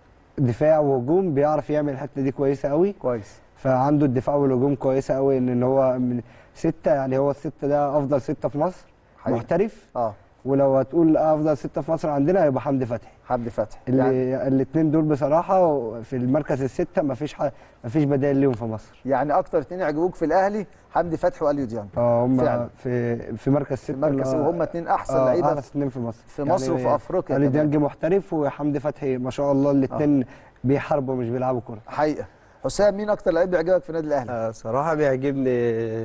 دفاع وهجوم بيعرف يعمل الحته دي كويسه قوي كويس فعنده الدفاع والهجوم كويسه قوي ان إن هو من سته يعني هو السته ده افضل سته في مصر حقيقي. محترف اه ولو هتقول افضل سته في مصر عندنا هيبقى حمدي فتحي حمدي فتحي اللي يعني, الاثنين دول بصراحه في المركز السته مفيش ح... مفيش بدائل ليهم في مصر يعني أكتر اتنين يعجبوك في الأهلي حمدي فتحي وأليو ديانج اه هم فعلا. في في مركز سته مركز اللي هو- وهم اتنين أحسن آه، لعيبة احسن اثنين في مصر في مصر وفي أفريقيا علي كمان. ديانج محترف وحمدي فتحي ما شاء الله الاثنين بيحاربوا مش بيلعبوا كوره حقيقة حسام مين أكتر لعيب بيعجبك في النادي الأهلي؟ آه، صراحة بيعجبني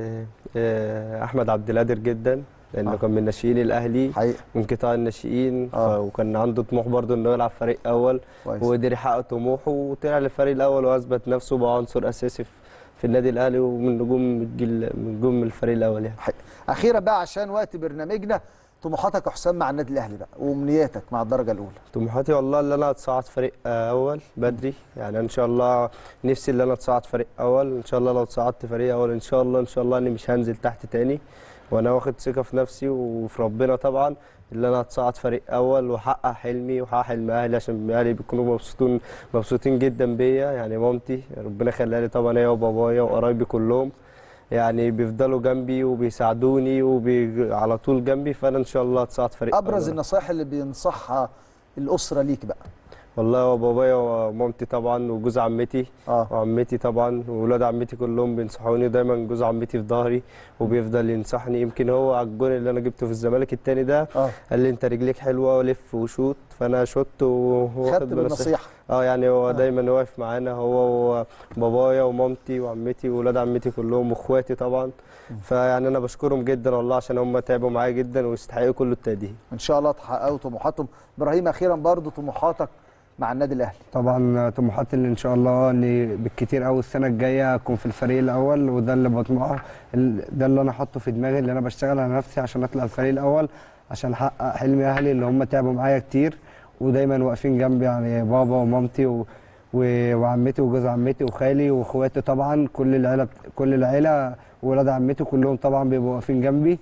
آه، أحمد عبد القادر جدا لأنه آه. كان من ناشئين الأهلي حقيقة من قطاع الناشئين آه. ف- وكان عنده طموح برضه إنه يلعب فريق أول كويس وقدر يحقق طموحه وطلع للفريق الأول وأثبت نفسه بقى عنصر أساسي في- في النادي الأهلي ومن نجوم الجيل من نجوم الفريق الأول يعني حقيقة. أخيرا بقى عشان وقت برنامجنا طموحاتك يا حسام مع النادي الأهلي بقى وأمنياتك مع الدرجة الأولى طموحاتي والله اللي انا اتصعد فريق آه، اول بدري يعني ان شاء الله نفسي اللي انا اتصعد فريق اول ان شاء الله لو اتصعدت فريق اول ان شاء الله ان شاء الله اني مش هنزل تحت تاني وانا واخد ثقه في نفسي وفي ربنا طبعا اللي انا اتصعد فريق اول واحقق حلمي واحقق حلم اهلي عشان اهلي بيكونوا مبسوطين مبسوطين جدا بيا يعني مامتي ربنا يخليها لي طبعا هي وبابايا وقرايبي كلهم يعني بيفضلوا جنبي وبيساعدوني وبي على طول جنبي فانا ان شاء الله اتصعد فريق أبرز أول. النصائح اللي بينصحها الأسرة ليك بقى والله وبابايا ومامتي طبعا وجوز عمتي اه وعمتي طبعا وولاد عمتي كلهم بينصحوني دايما جوز عمتي في ظهري وبيفضل ينصحني يمكن هو على الجون اللي انا جبته في الزمالك التاني ده اه قال لي انت رجليك حلوه ولف وشوط فانا شوت وهو خدت بالنصيحة اه يعني هو آه. دايما واقف معانا هو وبابايا ومامتي وعمتي وولاد عمتي كلهم واخواتي طبعا فيعني انا بشكرهم جدا والله عشان هم تعبوا معايا جدا ويستحقوا كل التقدير إن شاء الله تحققوا طموحاتهم إبراهيم أخيرا برضو طموحاتك مع النادي الأهلي طبعا طموحاتي اللي ان شاء الله اني بالكتير قوي السنه الجايه اكون في الفريق الاول وده اللي بطمعه ال- ده اللي انا حاطه في دماغي اللي انا بشتغل على نفسي عشان اطلع الفريق الاول عشان احقق حلمي اهلي اللي هم تعبوا معايا كتير ودايما واقفين جنبي يعني بابا ومامتي و... و... وعمتي وجوز عمتي وخالي واخواتي طبعا كل العيله كل العيله وولاد عمتي كلهم طبعا بيبقوا واقفين جنبي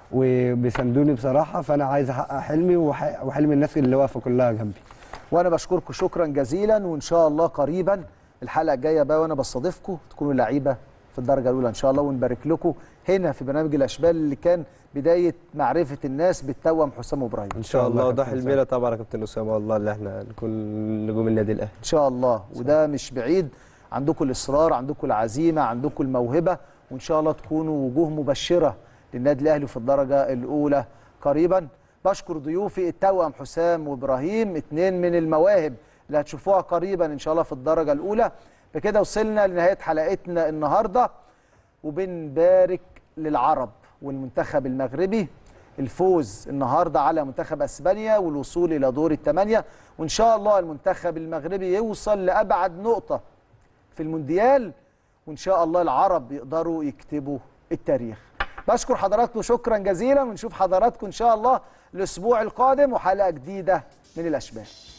وبيساندوني بصراحه فانا عايز احقق حلمي وح- وحلم الناس اللي واقفه كلها جنبي وانا بشكركم شكرا جزيلا وان شاء الله قريبا الحلقه الجايه بقى وانا بستضيفكم تكونوا لعيبه في الدرجه الاولى ان شاء الله ونبارك لكم هنا في برنامج الاشبال اللي كان بدايه معرفه الناس بالتوأم حسام ابراهيم ان شاء الله ده حلمنا طبعا يا كابتن اسامه والله اللي احنا نكون نجوم النادي الاهلي ان شاء الله وده مش بعيد عندكم الاصرار عندكم العزيمه عندكم الموهبه وان شاء الله تكونوا وجوه مبشره للنادي الاهلي في الدرجه الاولى قريبا بشكر ضيوفي التوأم حسام وابراهيم اثنين من المواهب اللي هتشوفوها قريبا ان شاء الله في الدرجه الاولى بكده وصلنا لنهايه حلقتنا النهارده وبنبارك للعرب والمنتخب المغربي الفوز النهارده على منتخب اسبانيا والوصول الى دور الثمانيه وان شاء الله المنتخب المغربي يوصل لابعد نقطه في المونديال وان شاء الله العرب يقدروا يكتبوا التاريخ بشكر حضراتكم شكرا جزيلا ونشوف حضراتكم ان شاء الله الاسبوع القادم وحلقه جديده من الاشباه